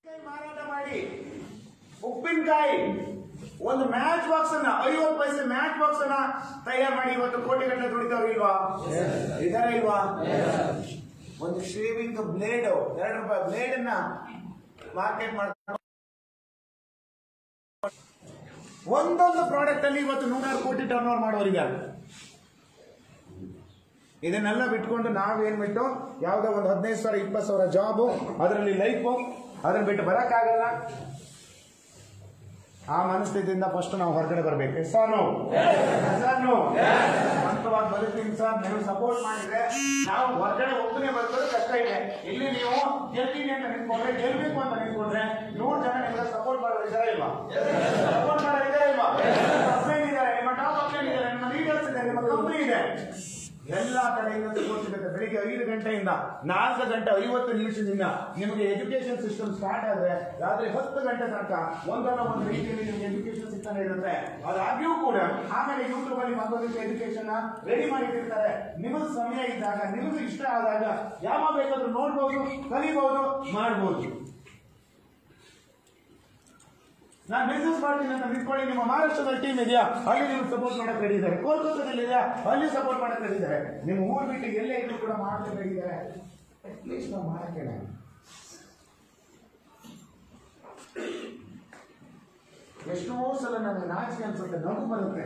ಮಾರಾಟ ಮಾಡಿ ಉಪ್ಪಿನಕಾಯಿ ಒಂದು ಮ್ಯಾಚ್ ಬಾಕ್ಸ್ ಅನ್ನ ಐವತ್ತು ಪೈಸೆ ಮ್ಯಾಚ್ ಬಾಕ್ಸ್ ಅನ್ನ ತಯಾರು ಮಾಡಿ ಇವತ್ತು ಕೋಟಿ ಗಟ್ಟಲೆ ದುಡಿತಾವ್ರು ಇಲ್ವಾ ಇದಾರೆ ಇಲ್ವಾ ಒಂದು ಶೇವಿಂಗ್ ಬ್ಲೇಡ್ ಎರಡು ರೂಪಾಯಿ ಬ್ಲೇಡ್ ಅನ್ನ ಮಾರ್ಕೆಟ್ ಮಾಡ್ತಾರೆ ಒಂದೊಂದು ಪ್ರಾಡಕ್ಟ್ ಅಲ್ಲಿ ಇವತ್ತು ನೂರಾರು ಕೋಟಿ ಟರ್ನ್ ಓವರ್ ಮಾಡೋರಿದ್ದಾರೆ ಇದನ್ನೆಲ್ಲ ಬಿಟ್ಕೊಂಡು ನಾವೇನ್ ಬಿಟ್ಟು ಯಾವ್ದೋ ಒಂದು ಹದಿನೈದು ಸಾವಿರ ಇಪ್ಪತ್ತು ಸಾವಿರ ಜಾಬು ಅದರಲ್ಲಿ ಲೈಫು ಅದನ್ನ ಬಿಟ್ಟು ಬರಕ್ಕಾಗಲ್ಲ ಆ ಮನಸ್ಥಿತಿಯಿಂದ ಫಸ್ಟ್ ನಾವು ಹೊರಗಡೆ ಬರ್ಬೇಕು ಸರ್ ಸರ್ ಸ್ವಂತವಾಗಿ ಬದುಕ್ತೀನಿ ಸರ್ ನೀವು ಸಪೋರ್ಟ್ ಮಾಡಿದ್ರೆ ನಾವು ಹೊರಗಡೆ ಒಬ್ಬನೇ ಬದುಕೋದು ಕಷ್ಟ ಇದೆ ಇಲ್ಲಿ ನೀವು ಗೆಲ್ತೀನಿ ಅಂತ ನಿಂತ್ಕೊಂಡ್ರೆ ಗೆಲ್ಬೇಕು ಅಂತ ನಿಂತ್ಕೊಂಡ್ರೆ ನೂರು ಜನ ನಿಮ್ಗೆ ಸಪೋರ್ಟ್ ಮಾಡೋರು ಇದಾರೆ ಇಲ್ವಾ ಸಪೋರ್ಟ್ ಮಾಡೋರು ಇದಾರೆ ಇಲ್ವಾ ಅಪ್ಲೈನ್ ಇದ್ದಾರೆ ನಿಮ್ಮ ಟಾಪ್ ಅಪ್ಲೈನ್ ಇದ್ದಾರೆ ನಿಮ್ಮ ಲೀಡರ್ಸ್ ಇದೆ ನಿಮ್ಮ ಕಂಪ್ನಿ ಇದೆ ಎಲ್ಲಾ ಕಡೆಯಿಂದ ಸಪೋರ್ಟ್ ಸಿಗುತ್ತೆ ಬೆಳಿಗ್ಗೆ ಐದು ಗಂಟೆಯಿಂದ ನಾಲ್ಕು ಗಂಟೆ ಐವತ್ತು ನಿಮಿಷದಿಂದ ನಿಮಗೆ ಎಜುಕೇಶನ್ ಸಿಸ್ಟಮ್ ಸ್ಟಾರ್ಟ್ ಆದ್ರೆ ರಾತ್ರಿ ಹತ್ತು ಗಂಟೆ ತನಕ ಒಂದಲ್ಲ ಒಂದು ರೀತಿಯಲ್ಲಿ ನಿಮಗೆ ಎಜುಕೇಶನ್ ಸಿಗ್ತಾನೆ ಇರುತ್ತೆ ಅದಾಗ್ಯೂ ಕೂಡ ಆಮೇಲೆ ಯೂಟ್ಯೂಬ್ ಅಲ್ಲಿ ಮತ್ತೊಂದು ಎಜುಕೇಶನ್ ರೆಡಿ ಮಾಡಿಟ್ಟಿರ್ತಾರೆ ನಿಮಗೆ ಸಮಯ ಇದ್ದಾಗ ನಿಮಗೆ ಇಷ್ಟ ಆದಾಗ ಯಾವಾಗ ಬೇಕಾದ್ರೂ ನೋಡ್ಬೋದು ಕಲಿಬಹುದು ಮಾಡ್ಬೋದು ನಾನು ಬಿಸ್ನೆಸ್ ಮಾಡ್ತೀನಿ ಅಂತ ನಿಂತ್ಕೊಳ್ಳಿ ನಿಮ್ಮ ಮಹಾರಾಷ್ಟ್ರದಲ್ಲಿ ಟೀಮ್ ಇದೆಯಾ ಅಲ್ಲಿ ನಿಮ್ಗೆ ಸಪೋರ್ಟ್ ಮಾಡಕ್ ರೆಡಿ ಇದ್ದಾರೆ ಕೋಲ್ಕತ್ತಾದಲ್ಲಿ ಇದೆಯಾ ಅಲ್ಲಿ ಸಪೋರ್ಟ್ ಮಾಡಕ್ ರೆಡಿ ಇದ್ದಾರೆ ನಿಮ್ಮ ಊರ್ ಬಿಟ್ಟು ಎಲ್ಲೇ ಇದ್ರು ಕೂಡ ಮಾಡಕ್ಕೆ ರೆಡಿ ಇದ್ದಾರೆ ಅಟ್ಲೀಸ್ಟ್ ನಾವು ಮಾಡಕ್ಕೆ ಎಷ್ಟೋ ಸಲ ನನಗೆ ನಾಚಿಕೆ ಅನ್ಸುತ್ತೆ ನಗು ಬರುತ್ತೆ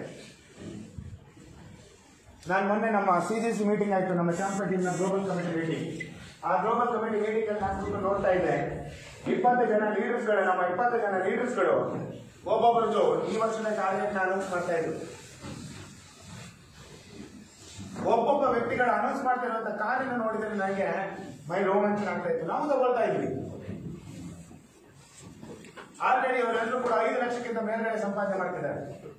ನಾನು ಮೊನ್ನೆ ನಮ್ಮ ಸಿ ಜಿ ಸಿ ಮೀಟಿಂಗ್ ಆಯ್ತು ನಮ್ಮ ಚಾಂಪಿಯನ್ ಟೀಮ್ನ ಗ್ಲೋಬಲ್ ಕಮಿಟಿ ಮೀಟಿಂಗ್ ಆ ಗ್ಲೋಬಲ್ ಕಮಿಟಿ ಮೀಟಿಂಗ್ ಅಲ್ಲಿ ನಾನು ಕೂತ್ಕೊಂಡು ನೋಡ್ತಾ ಇದ್ದೆ ಇಪ್ಪತ್ತು ಜನ ಲೀಡರ್ಸ್ಗಳು ನಮ್ಮ ಇಪ್ಪತ್ತು ಜನ ಲೀಡರ್ಸ್ಗಳು ಒಬ್ಬೊಬ್ಬರದ್ದು ಈ ವರ್ಷದ ಟಾರ್ಗೆಟ್ ಅನೌನ್ಸ್ ಮಾಡ್ತಾ ಇದ್ರು ಒಬ್ಬೊಬ್ಬ ವ್ಯಕ್ತಿಗಳು ಅನೌನ್ಸ್ ಮಾಡ್ತಾ ಇರುವಂತ ಕಾರ್ಯನ ನೋಡಿದ್ರೆ ನನಗೆ ಮೈ ರೋಮಾಂಚನ ಆಗ್ತಾ ಇತ್ತು ನಾವು ತಗೊಳ್ತಾ ಇದ್ವಿ ಆಲ್ರೆಡಿ ಅವರೆಲ್ಲರೂ ಕೂಡ ಐದು ಲಕ್ಷಕ್ಕಿಂತ ಮೇಲ್ಗಡೆ ಸಂಪಾದನೆ ಮಾಡ್ತಿದ್ದಾರೆ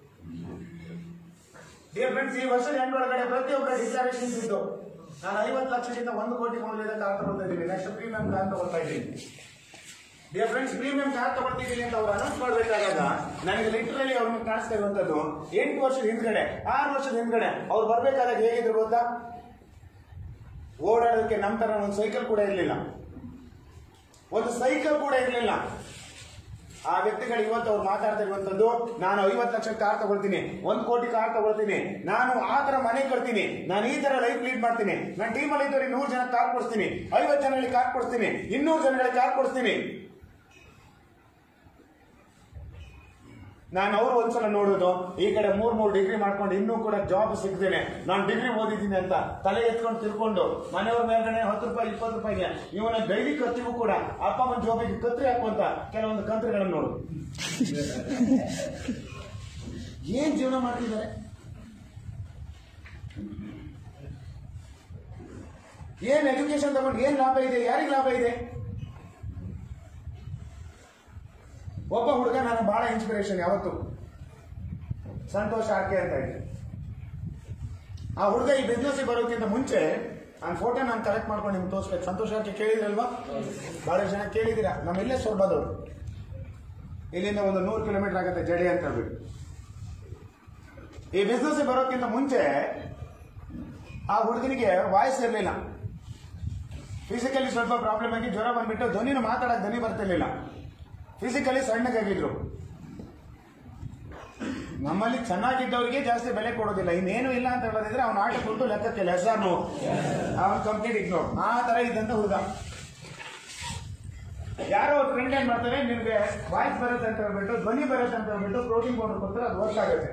ಡಿಯರ್ ಫ್ರೆಂಡ್ಸ್ ಈ ವರ್ಷದ ಎಂಡ್ ಒಳಗಡೆ ಪ್ರತಿಯೊಬ್ಬರ ಡಿಕ್ಲರೇಷನ್ಸ್ ಇದ್ದು ನಾನು ಐವತ್ತು ಲಕ್ಷಕ್ಕಿಂತ ಒಂದು ಕೋಟಿ ಮೌಲ್ಯದ ಕಾರ್ ತಗೊಳ್ತಾ ಇದ್ದೀನಿ ನೆಕ್ಸ್ಟ್ ಪ್ರೀಮಿಯಂ ಕಾರ್ ತಗೊಳ್ತಾ ಇದ್ದೀನಿ ಡಿಯರ್ ಫ್ರೆಂಡ್ಸ್ ಪ್ರೀಮಿಯಂ ಕಾರ್ ತಗೊಳ್ತಿದ್ದೀನಿ ಅಂತ ಅವ್ರು ಅನೌನ್ಸ್ ಮಾಡಬೇಕಾದಾಗ ನನಗೆ ಲಿಟ್ರಲಿ ಅವ್ರನ್ನ ಕಾಣಿಸ್ತಾ ಇರುವಂತದ್ದು ಎಂಟು ವರ್ಷದ ಹಿಂದ್ಗಡೆ ಆರು ವರ್ಷದ ಹಿಂದ್ಗಡೆ ಅವ್ರು ಬರ್ಬೇಕಾದಾಗ ಹೇಗಿದ್ರು ಗೊತ್ತಾ ಓಡಾಡೋದಕ್ಕೆ ನಮ್ಮ ತರ ಒಂದು ಸೈಕಲ್ ಕೂಡ ಇರಲಿಲ್ಲ ಒಂದು ಸೈಕಲ್ ಕೂಡ ಇರಲಿಲ್ಲ ಆ ವ್ಯಕ್ತಿಗಳು ಇವತ್ತು ಅವ್ರು ಮಾತಾಡ್ತಾ ಇರುವಂತದ್ದು ನಾನು ಐವತ್ತು ಲಕ್ಷ ಕಾರ್ ತಗೊಳ್ತೀನಿ ಒಂದು ಕೋಟಿ ಕಾರ್ ತಗೊಳ್ತೀನಿ ನಾನು ಆ ತರ ಮನೆ ಕಟ್ತೀನಿ ನಾನು ಈ ತರ ಲೈಫ್ ಲೀಡ್ ಮಾಡ್ತೀನಿ ನನ್ನ ಟೀಮಲ್ಲಿ ಇದ್ದವ್ರಿಗೆ ನೂರು ಜನ ಕಾರ್ ಕೊಡ್ತೀನಿ ಐವತ್ತು ಜನಗಳಿಗೆ ಕಾರ್ ಕೊಡ್ತೀನಿ ಇನ್ನೂರು ಜನಗಳಿಗೆ ಕಾರ್ ಕೊಡ್ತೀನಿ ನಾನು ಅವರು ಒಂದ್ಸಲ ನೋಡೋದು ಈ ಕಡೆ ಮೂರ್ ಮೂರ್ ಡಿಗ್ರಿ ಮಾಡ್ಕೊಂಡು ಇನ್ನೂ ಕೂಡ ಜಾಬ್ ಸಿಗ್ತೇನೆ ನಾನು ಡಿಗ್ರಿ ಓದಿದ್ದೀನಿ ಅಂತ ತಲೆ ಎತ್ಕೊಂಡು ತಿರ್ಕೊಂಡು ಮನೆಯವ್ರ ಮೇಲ್ಗಡೆ ಹತ್ತು ರೂಪಾಯಿ ಇಪ್ಪತ್ತು ರೂಪಾಯಿಗೆ ಇವನ ಡೈಲಿ ಖರ್ಚಿಗೂ ಕೂಡ ಅಪ್ಪ ಅಮ್ಮನ ಜಾಬಿಗೆ ಕತ್ರಿ ಹಾಕುವಂತ ಕೆಲವೊಂದು ಕಂತ್ರಿಗಳನ್ನು ನೋಡು ಏನ್ ಜೀವನ ಮಾಡ್ತಿದ್ದಾರೆ ಏನ್ ಎಜುಕೇಶನ್ ತಗೊಂಡು ಏನ್ ಲಾಭ ಇದೆ ಯಾರಿಗೆ ಲಾಭ ಇದೆ ಒಬ್ಬ ಹುಡುಗ ನಾನು ಬಹಳ ಇನ್ಸ್ಪಿರೇಷನ್ ಯಾವತ್ತು ಸಂತೋಷ ಆರ್ಕೆ ಅಂತ ಹೇಳಿ ಆ ಹುಡುಗ ಈ ಬಿಸ್ನೆಸ್ ಬರೋಕ್ಕಿಂತ ಮುಂಚೆ ನಾನು ಫೋಟೋ ನಾನು ಕಲೆಕ್ಟ್ ಮಾಡ್ಕೊಂಡು ನಿಮ್ಗೆ ತೋರಿಸ್ಬೇಕು ಸಂತೋಷ ಆರ್ಕೆ ಕೇಳಿದ್ರಲ್ವಾ ಬಹಳ ಜನ ಕೇಳಿದಿರ ನಮ್ಮೆಲ್ಲೇ ಸೊರ್ಬದವ್ರು ಇಲ್ಲಿಂದ ಒಂದು ನೂರು ಕಿಲೋಮೀಟರ್ ಆಗುತ್ತೆ ಜಡಿ ಅಂತ ಹೇಳ್ಬಿಟ್ಟು ಈ ಬಿಸ್ನೆಸ್ ಬರೋಕ್ಕಿಂತ ಮುಂಚೆ ಆ ಹುಡುಗನಿಗೆ ವಾಯ್ಸ್ ಇರಲಿಲ್ಲ ಫಿಸಿಕಲಿ ಸ್ವಲ್ಪ ಪ್ರಾಬ್ಲಮ್ ಆಗಿ ಜ್ವರ ಬಂದ್ಬಿಟ್ಟು ಧ್ವನಿನ ಮಾತಾಡಕ್ ಧ್ವನಿ ಬರ್ತಿರ್ಲಿಲ್ಲ ಫಿಸಿಕಲಿ ಸಣ್ಣಗಾಗಿದ್ರು ನಮ್ಮಲ್ಲಿ ಚೆನ್ನಾಗಿದ್ದವರಿಗೆ ಜಾಸ್ತಿ ಬೆಲೆ ಕೊಡೋದಿಲ್ಲ ಇನ್ನೇನು ಇಲ್ಲ ಅಂತ ಹೇಳೋದಿದ್ರೆ ಅವ್ನ ಆಟ ಕೊಟ್ಟು ಲೆಕ್ಕಕ್ಕಿಲ್ಲ ಹೆಸರು ಅವನ್ ಕಂಪ್ಲೀಟ್ ಇಗ್ನೋರ್ ಆ ತರ ಇದ್ದಂತ ಹುಡುಗ ಯಾರೋ ಫ್ರೆಂಡ್ ಏನ್ ಮಾಡ್ತಾರೆ ನಿಮ್ಗೆ ವಾಯ್ಸ್ ಬರುತ್ತೆ ಅಂತ ಹೇಳ್ಬಿಟ್ಟು ಧ್ವನಿ ಬರುತ್ತೆ ಅಂತ ಹೇಳ್ಬಿಟ್ಟು ಪ್ರೋಟೀನ್ ಪೌಡರ್ ಕೊಡ್ತಾರೆ ಅದು ವರ್ಕ್ ಆಗುತ್ತೆ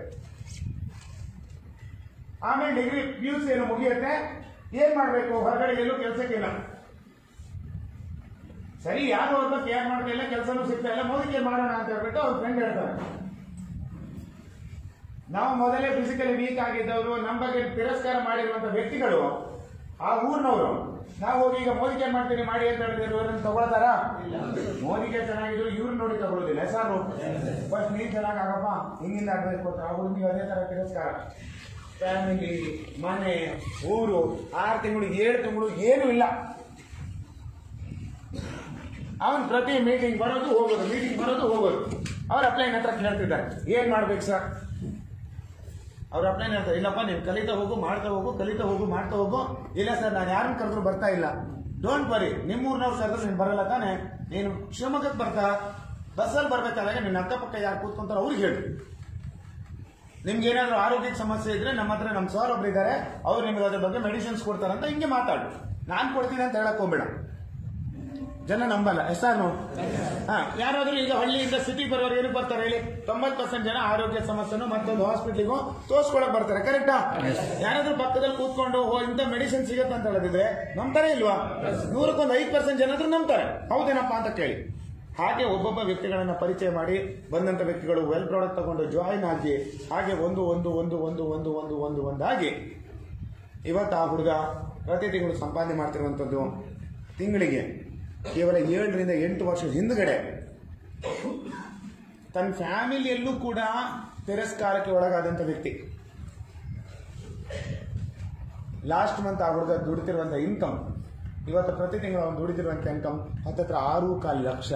ಆಮೇಲೆ ಡಿಗ್ರಿ ಪಿ ಯು ಸಿ ಏನು ಮುಗಿಯುತ್ತೆ ಏನ್ ಮಾಡ್ಬೇಕು ಹೊರಗಡೆ ಎಲ್ಲೂ ಕೆಲಸಕ್ಕಿಲ್ಲ ಸರಿ ಯಾರು ಅವ್ರನ್ನ ಕೇರ್ ಮಾಡ್ತಾ ಇಲ್ಲ ಕೆಲಸನೂ ಸಿಗ್ತಾ ಇಲ್ಲ ಮೋದಿಗೆ ಮಾಡೋಣ ಅಂತ ಹೇಳ್ಬಿಟ್ಟು ಅವ್ರ ಫ್ರೆಂಡ್ ಹೇಳ್ತಾರೆ ನಾವು ಮೊದಲೇ ಫಿಸಿಕಲಿ ವೀಕ್ ಆಗಿದ್ದವರು ನಮ್ಮ ಬಗ್ಗೆ ತಿರಸ್ಕಾರ ಮಾಡಿರುವಂತ ವ್ಯಕ್ತಿಗಳು ಆ ಊರಿನವರು ನಾವು ಹೋಗಿ ಈಗ ಮೋದಿ ಕೇರ್ ಮಾಡ್ತೀನಿ ಮಾಡಿ ಅಂತ ಹೇಳಿದ್ರೆ ಇವ್ರನ್ನ ತಗೊಳ್ತಾರ ಮೋದಿಗೆ ಚೆನ್ನಾಗಿದ್ರು ಇವ್ರು ನೋಡಿ ತಗೊಳ್ಳೋದಿಲ್ಲ ಸರ್ ಫಸ್ಟ್ ನೀನ್ ಚೆನ್ನಾಗ್ ಆಗಪ್ಪ ಹಿಂಗಿಂದ ಆಗ್ಬೇಕು ಅಂತ ಆ ಹುಡುಗಿ ಅದೇ ತರ ತಿರಸ್ಕಾರ ಫ್ಯಾಮಿಲಿ ಮನೆ ಊರು ಆರು ತಿಂಗಳು ಏಳು ತಿಂಗಳು ಏನು ಇಲ್ಲ ಅವನ್ ಪ್ರತಿ ಮೀಟಿಂಗ್ ಬರೋದು ಹೋಗೋದು ಮೀಟಿಂಗ್ ಬರೋದು ಹೋಗೋದು ಅವ್ರ ಅಪ್ಲೈನ್ ಹತ್ರ ಕೇಳ್ತಿದ್ದಾರೆ ಏನ್ ಮಾಡ್ಬೇಕು ಸರ್ ಅವ್ರ ಅಪ್ಲೈನ್ ಹೇಳ್ತಾರೆ ಇಲ್ಲಪ್ಪ ನೀನು ಕಲಿತಾ ಹೋಗು ಮಾಡ್ತಾ ಹೋಗು ಕಲಿತಾ ಹೋಗು ಮಾಡ್ತಾ ಹೋಗು ಇಲ್ಲ ಸರ್ ನಾನು ಯಾರನ್ನ ಕರೆದ್ರು ಬರ್ತಾ ಇಲ್ಲ ಡೋಂಟ್ ವರಿ ನಿಮ್ಮೂರ್ನವ್ರು ಕರೆದ್ರೆ ನೀನು ಬರಲ್ಲ ತಾನೆ ನೀನು ಶಿವಮೊಗ್ಗಕ್ಕೆ ಬರ್ತಾ ಬಸ್ಸಲ್ಲಿ ಬರ್ಬೇಕಾದಾಗ ನಿನ್ನ ಅಕ್ಕಪಕ್ಕ ಯಾರು ಕೂತ್ಕೊಂತಾರೋ ಅವ್ರಿಗೆ ಹೇಳು ನಿಮ್ಗೆ ಏನಾದ್ರು ಆರೋಗ್ಯಕ್ಕೆ ಸಮಸ್ಯೆ ಇದ್ರೆ ನಮ್ಮ ಹತ್ರ ನಮ್ಮ ಸರ್ ಒಬ್ರು ಇದ್ದಾರೆ ಅವ್ರು ನಿಮ್ಗೆ ಅದ್ರ ಬಗ್ಗೆ ಮೆಡಿಸಿನ್ಸ್ ಕೊಡ್ತಾರಂತ ಹಿಂಗೆ ಮಾತಾಡು ನಾನ್ ಕೊಡ್ತೀನಿ ಅಂತ ಹೇಳಕ್ ಹೋಗ್ಬೇಡ ಜನ ನಂಬಲ್ಲ ಎಷ್ಟಾನು ಹಾ ಯಾರಾದ್ರೂ ಈಗ ಹಳ್ಳಿಯಿಂದ ಸಿಟಿ ಬರೋರು ಏನಕ್ಕೆ ಬರ್ತಾರೆ ಹೇಳಿ ತೊಂಬತ್ ಪರ್ಸೆಂಟ್ ಜನ ಆರೋಗ್ಯ ಸಮಸ್ಯೆನು ಮತ್ತೊಂದು ಹಾಸ್ಪಿಟ್ಲಿಗೂ ತೋರ್ಸ್ಕೊಳಕ್ ಬರ್ತಾರೆ ಕರೆಕ್ಟಾ ಯಾರಾದ್ರೂ ಪಕ್ಕದಲ್ಲಿ ಕೂತ್ಕೊಂಡು ಓ ಇಂಥ ಮೆಡಿಸಿನ್ ಸಿಗತ್ತೆ ಅಂತ ಹೇಳಿದ್ರೆ ನಂಬ್ತಾರೆ ಇಲ್ವಾ ನೂರಕ್ಕೊಂದು ಐದು ಪರ್ಸೆಂಟ್ ಜನ ಆದ್ರೂ ನಂಬ್ತಾರೆ ಹೌದೇನಪ್ಪ ಅಂತ ಕೇಳಿ ಹಾಗೆ ಒಬ್ಬೊಬ್ಬ ವ್ಯಕ್ತಿಗಳನ್ನ ಪರಿಚಯ ಮಾಡಿ ಬಂದಂತ ವ್ಯಕ್ತಿಗಳು ವೆಲ್ ಪ್ರಾಡಕ್ಟ್ ತಗೊಂಡು ಜಾಯಿನ್ ಆಗಿ ಹಾಗೆ ಒಂದು ಒಂದು ಒಂದು ಒಂದು ಒಂದು ಒಂದು ಒಂದು ಒಂದಾಗಿ ಇವತ್ತು ಆ ಹುಡುಗ ಪ್ರತಿ ತಿಂಗಳು ಸಂಪಾದನೆ ಮಾಡ್ತಿರುವಂಥದ್ದು ತಿಂಗಳಿಗೆ ಕೇವಲ ಏಳರಿಂದ ಎಂಟು ವರ್ಷದ ಹಿಂದ್ಗಡೆ ತನ್ನ ಫ್ಯಾಮಿಲಿಯಲ್ಲೂ ಕೂಡ ತಿರಸ್ಕಾರಕ್ಕೆ ಒಳಗಾದಂಥ ವ್ಯಕ್ತಿ ಲಾಸ್ಟ್ ಮಂತ್ ಆ ಹುಡುಗ ದುಡಿತಿರುವಂಥ ಇನ್ಕಮ್ ಇವತ್ತು ಪ್ರತಿ ತಿಂಗಳು ಅವನು ದುಡಿತಿರುವಂಥ ಇನ್ಕಮ್ ಹತ್ತತ್ರ ಆರು ಕಾಲು ಲಕ್ಷ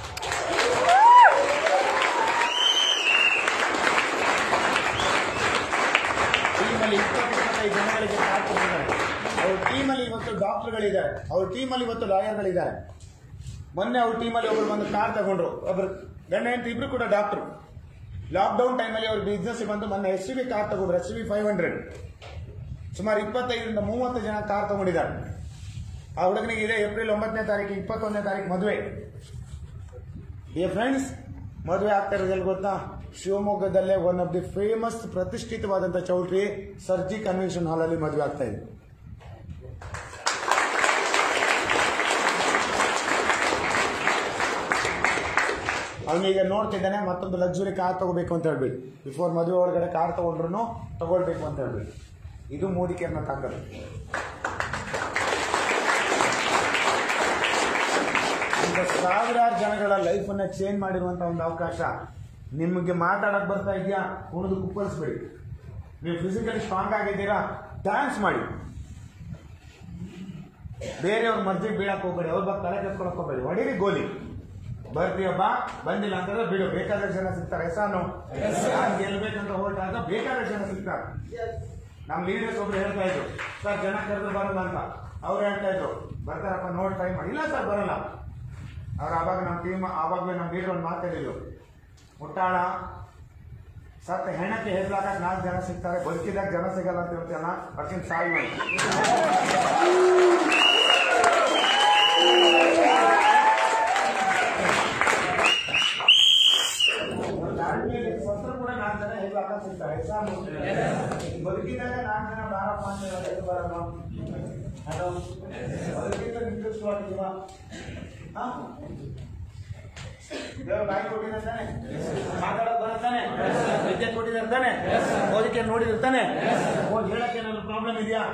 ಟೀಮಲ್ಲಿ ಇಪ್ಪತ್ತು ಇಪ್ಪತ್ತೈದು ಜನಗಳಿಗೆ ಸಾಥ್ ಕೊಟ್ಟಿದ್ದಾರೆ ಅವ್ರ ಟೀಮಲ್ಲಿ ಇವತ್ತು ಡಾಕ್ಟರ್ಗಳಿದ್ದಾರೆ ಅವ್ರ ಟೀಮಲ್ಲಿ ಇವತ್ತು ಲಾಯರ್ಗಳಿದ್ದಾರೆ ಮೊನ್ನೆ ಅವ್ರ ಟೀಮಲ್ಲಿ ಒಬ್ರು ಬಂದು ಕಾರ್ ತಗೊಂಡ್ರು ಒಬ್ರು ಗಂಡ ಹೆಂಡತಿ ಇಬ್ರು ಕೂಡ ಡಾಕ್ಟರ್ ಲಾಕ್ಡೌನ್ ಟೈಮಲ್ಲಿ ಅವ್ರ ಬಿಸ್ನೆಸ್ ಬಂದು ಮೊನ್ನೆ ಎಸ್ ವಿ ಕಾರ್ ತಗೊಂಡ್ರು ಎಸ್ ವಿ ಫೈವ್ ಹಂಡ್ರೆಡ್ ಸುಮಾರು ಇಪ್ಪತ್ತೈದರಿಂದ ಮೂವತ್ತು ಜನ ಕಾರ್ ತಗೊಂಡಿದ್ದಾರೆ ಆ ಹುಡುಗನಿಗೆ ಇದೆ ಏಪ್ರಿಲ್ ಒಂಬತ್ತನೇ ತಾರೀಕು ಇಪ್ಪತ್ತೊಂದನೇ ತಾರೀಕು ಮದುವೆ ಡಿಯರ್ ಫ್ರೆಂಡ್ಸ್ ಮದುವೆ ಆಗ್ತಾ ಇರೋದು ಎಲ್ಲಿ ಗೊತ್ತಾ ಶಿವಮೊಗ್ಗದಲ್ಲೇ ಒನ್ ಆಫ್ ದಿ ಫೇಮಸ್ ಪ್ರತಿಷ್ಠಿತವಾದಂಥ ಚೌಟ್ರಿ ಸರ್ಜಿ ಕನ್ವೆನ್ಷನ್ ಹಾಲ್ ಅಲ್ಲಿ ಮದುವೆ ಆಗ್ತಾ ಇದೆ ಅವನೀಗ ನೋಡ್ತಿದ್ದಾನೆ ಮತ್ತೊಂದು ಲಕ್ಸುರಿ ಕಾರ್ ತಗೋಬೇಕು ಅಂತ ಹೇಳ್ಬಿಟ್ಟು ಬಿಫೋರ್ ಮದುವೆ ಒಳಗಡೆ ಕಾರ್ ತಗೊಂಡ್ರು ತಗೊಳ್ಬೇಕು ಅಂತ ಹೇಳ್ಬಿಟ್ಟು ಇದು ಮೋದಿ ಕೇರ್ನ ತಾಕತ್ತು ಈಗ ಸಾವಿರಾರು ಜನಗಳ ಲೈಫ್ ಅನ್ನ ಚೇಂಜ್ ಮಾಡಿರುವಂತ ಒಂದು ಅವಕಾಶ ನಿಮಗೆ ಮಾತಾಡಕ್ ಬರ್ತಾ ಇದೆಯಾ ಕುಣಿದು ಕುಪ್ಪಳಿಸ್ಬೇಡಿ ನೀವು ಫಿಸಿಕಲಿ ಸ್ಟ್ರಾಂಗ್ ಆಗಿದ್ದೀರಾ ಡ್ಯಾನ್ಸ್ ಮಾಡಿ ಬೇರೆಯವ್ರ ಮರ್ಜಿಗೆ ಬೀಳಕ್ ಹೋಗ್ಬೇಡಿ ಅವ್ರ ಬಗ್ಗೆ ತಲೆ ಕೆತ್ಕೊಳಕ್ ಹೋಗ್ಬೇಡಿ ಹೊಡೀರಿ ಗೋಲಿ ಬರ್ತೀಯಪ್ಪ ಬಂದಿಲ್ಲ ಅಂತಂದ್ರೆ ಬಿಡು ಬೇಕಾದಷ್ಟು ಜನ ಸಿಗ್ತಾರೆ ಹೆಸಾನು ನಾನು ಗೆಲ್ಬೇಕಂತ ಹೊರಟಾಗ ಬೇಕಾದಷ್ಟು ಜನ ಸಿಗ್ತಾರೆ ನಮ್ಮ ಲೀಡರ್ಸ್ ಒಬ್ರು ಹೇಳ್ತಾ ಇದ್ರು ಸರ್ ಜನ ಕರೆದು ಬರಲ್ಲ ಅಂತ ಅವ್ರು ಹೇಳ್ತಾ ಇದ್ರು ಬರ್ತಾರಪ್ಪ ನೋಡಿ ಟ್ರೈ ಮಾಡಿ ಇಲ್ಲ ಸರ್ ಬರಲ್ಲ ಅವ್ರು ಆವಾಗ ನಮ್ಮ ಟೀಮ್ ಆವಾಗಲೇ ನಮ್ಮ ಲೀಡರ್ ಒಂದು ಮಾತಾಡಿದ್ರು ಮುಟ್ಟಾಳ ಸತ್ತ ಹೆಣಕ್ಕೆ ಹೆದ್ಲಾಕ ನಾಲ್ಕು ಜನ ಸಿಗ್ತಾರೆ ಬದುಕಿದಾಗ ಜನ ಸಿಗಲ್ಲ ಅಂತ ಹೇಳ್ತೀಯಲ್ಲ ಅದಕ್ಕಿಂತ ಸಾಯಿ ಅಂತ ಸತ್ರು ಕೂಡ ನಾಲ್ಕು ಜನ ಹೆದ್ಲಾಕ ಸಿಗ್ತಾರೆ ಸಾಕು. ಬದುಕಿದಾಗ ನಾಲ್ಕು ಜನ ಬಾರಪ್ಪ ಅಂತ ಹೇಳೋದು ಎದ್ದು ಬರೋದು ಅದು ಬದುಕಿದ್ದ ನಿಂತಿಸುವಾಗಿಲ್ವಾ ಹಾ ದೇವ್ರು ಬಾಯಿ ಕೊಟ್ಟಿದ್ದಾರೆ ತಾನೆ ಮಾತಾಡಕ್ ಬರುತ್ತಾನೆ ವಿದ್ಯೆ ಕೊಟ್ಟಿದ್ದಾರೆ ತಾನೆ ಓದಿಕೆ ನೋಡಿದಿರ್ತಾನೆ ಹೋಗಿ ಹೇಳಕ್ಕೆ ಏನಾದ್ರು ಪ್ರಾಬ್ಲಮ್ ಇದೆಯಾ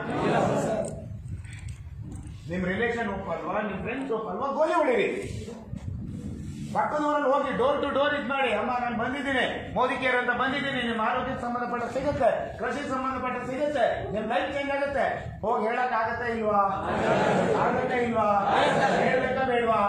ನಿಮ್ ರಿಲೇಷನ್ ಒಪ್ಪಲ್ವಾ ನಿಮ್ ಫ್ರೆಂಡ್ಸ್ ಒಪ್ಪಲ್ವಾ ಗೋಲಿ ಹೊಡೀರಿ ಪಕ್ಕದೂರಲ್ಲಿ ಹೋಗಿ ಡೋರ್ ಟು ಡೋರ್ ಇದ್ ಮಾಡಿ ಅಮ್ಮ ನಾನು ಬಂದಿದ್ದೀನಿ ಮೋದಿ ಕೇರ್ ಅಂತ ಬಂದಿದ್ದೀನಿ ನಿಮ್ಮ ಆರೋಗ್ಯಕ್ಕೆ ಸಂಬಂಧಪಟ್ಟ ಸಿಗುತ್ತೆ ಕೃಷಿ ಸಂಬಂಧಪಟ್ಟ ಸಿಗುತ್ತೆ ನಿಮ್ ಲೈಫ್ ಚೇಂಜ್ ಆಗುತ್ತೆ ಹೋಗಿ ಹೇಳಕ್ ಆಗತ್ತೆ ಇಲ್ವಾ ಆಗತ್ತೆ ಇಲ್ವಾ ಹೇಳ್ಬೇಕಾ ಬೇಡವಾ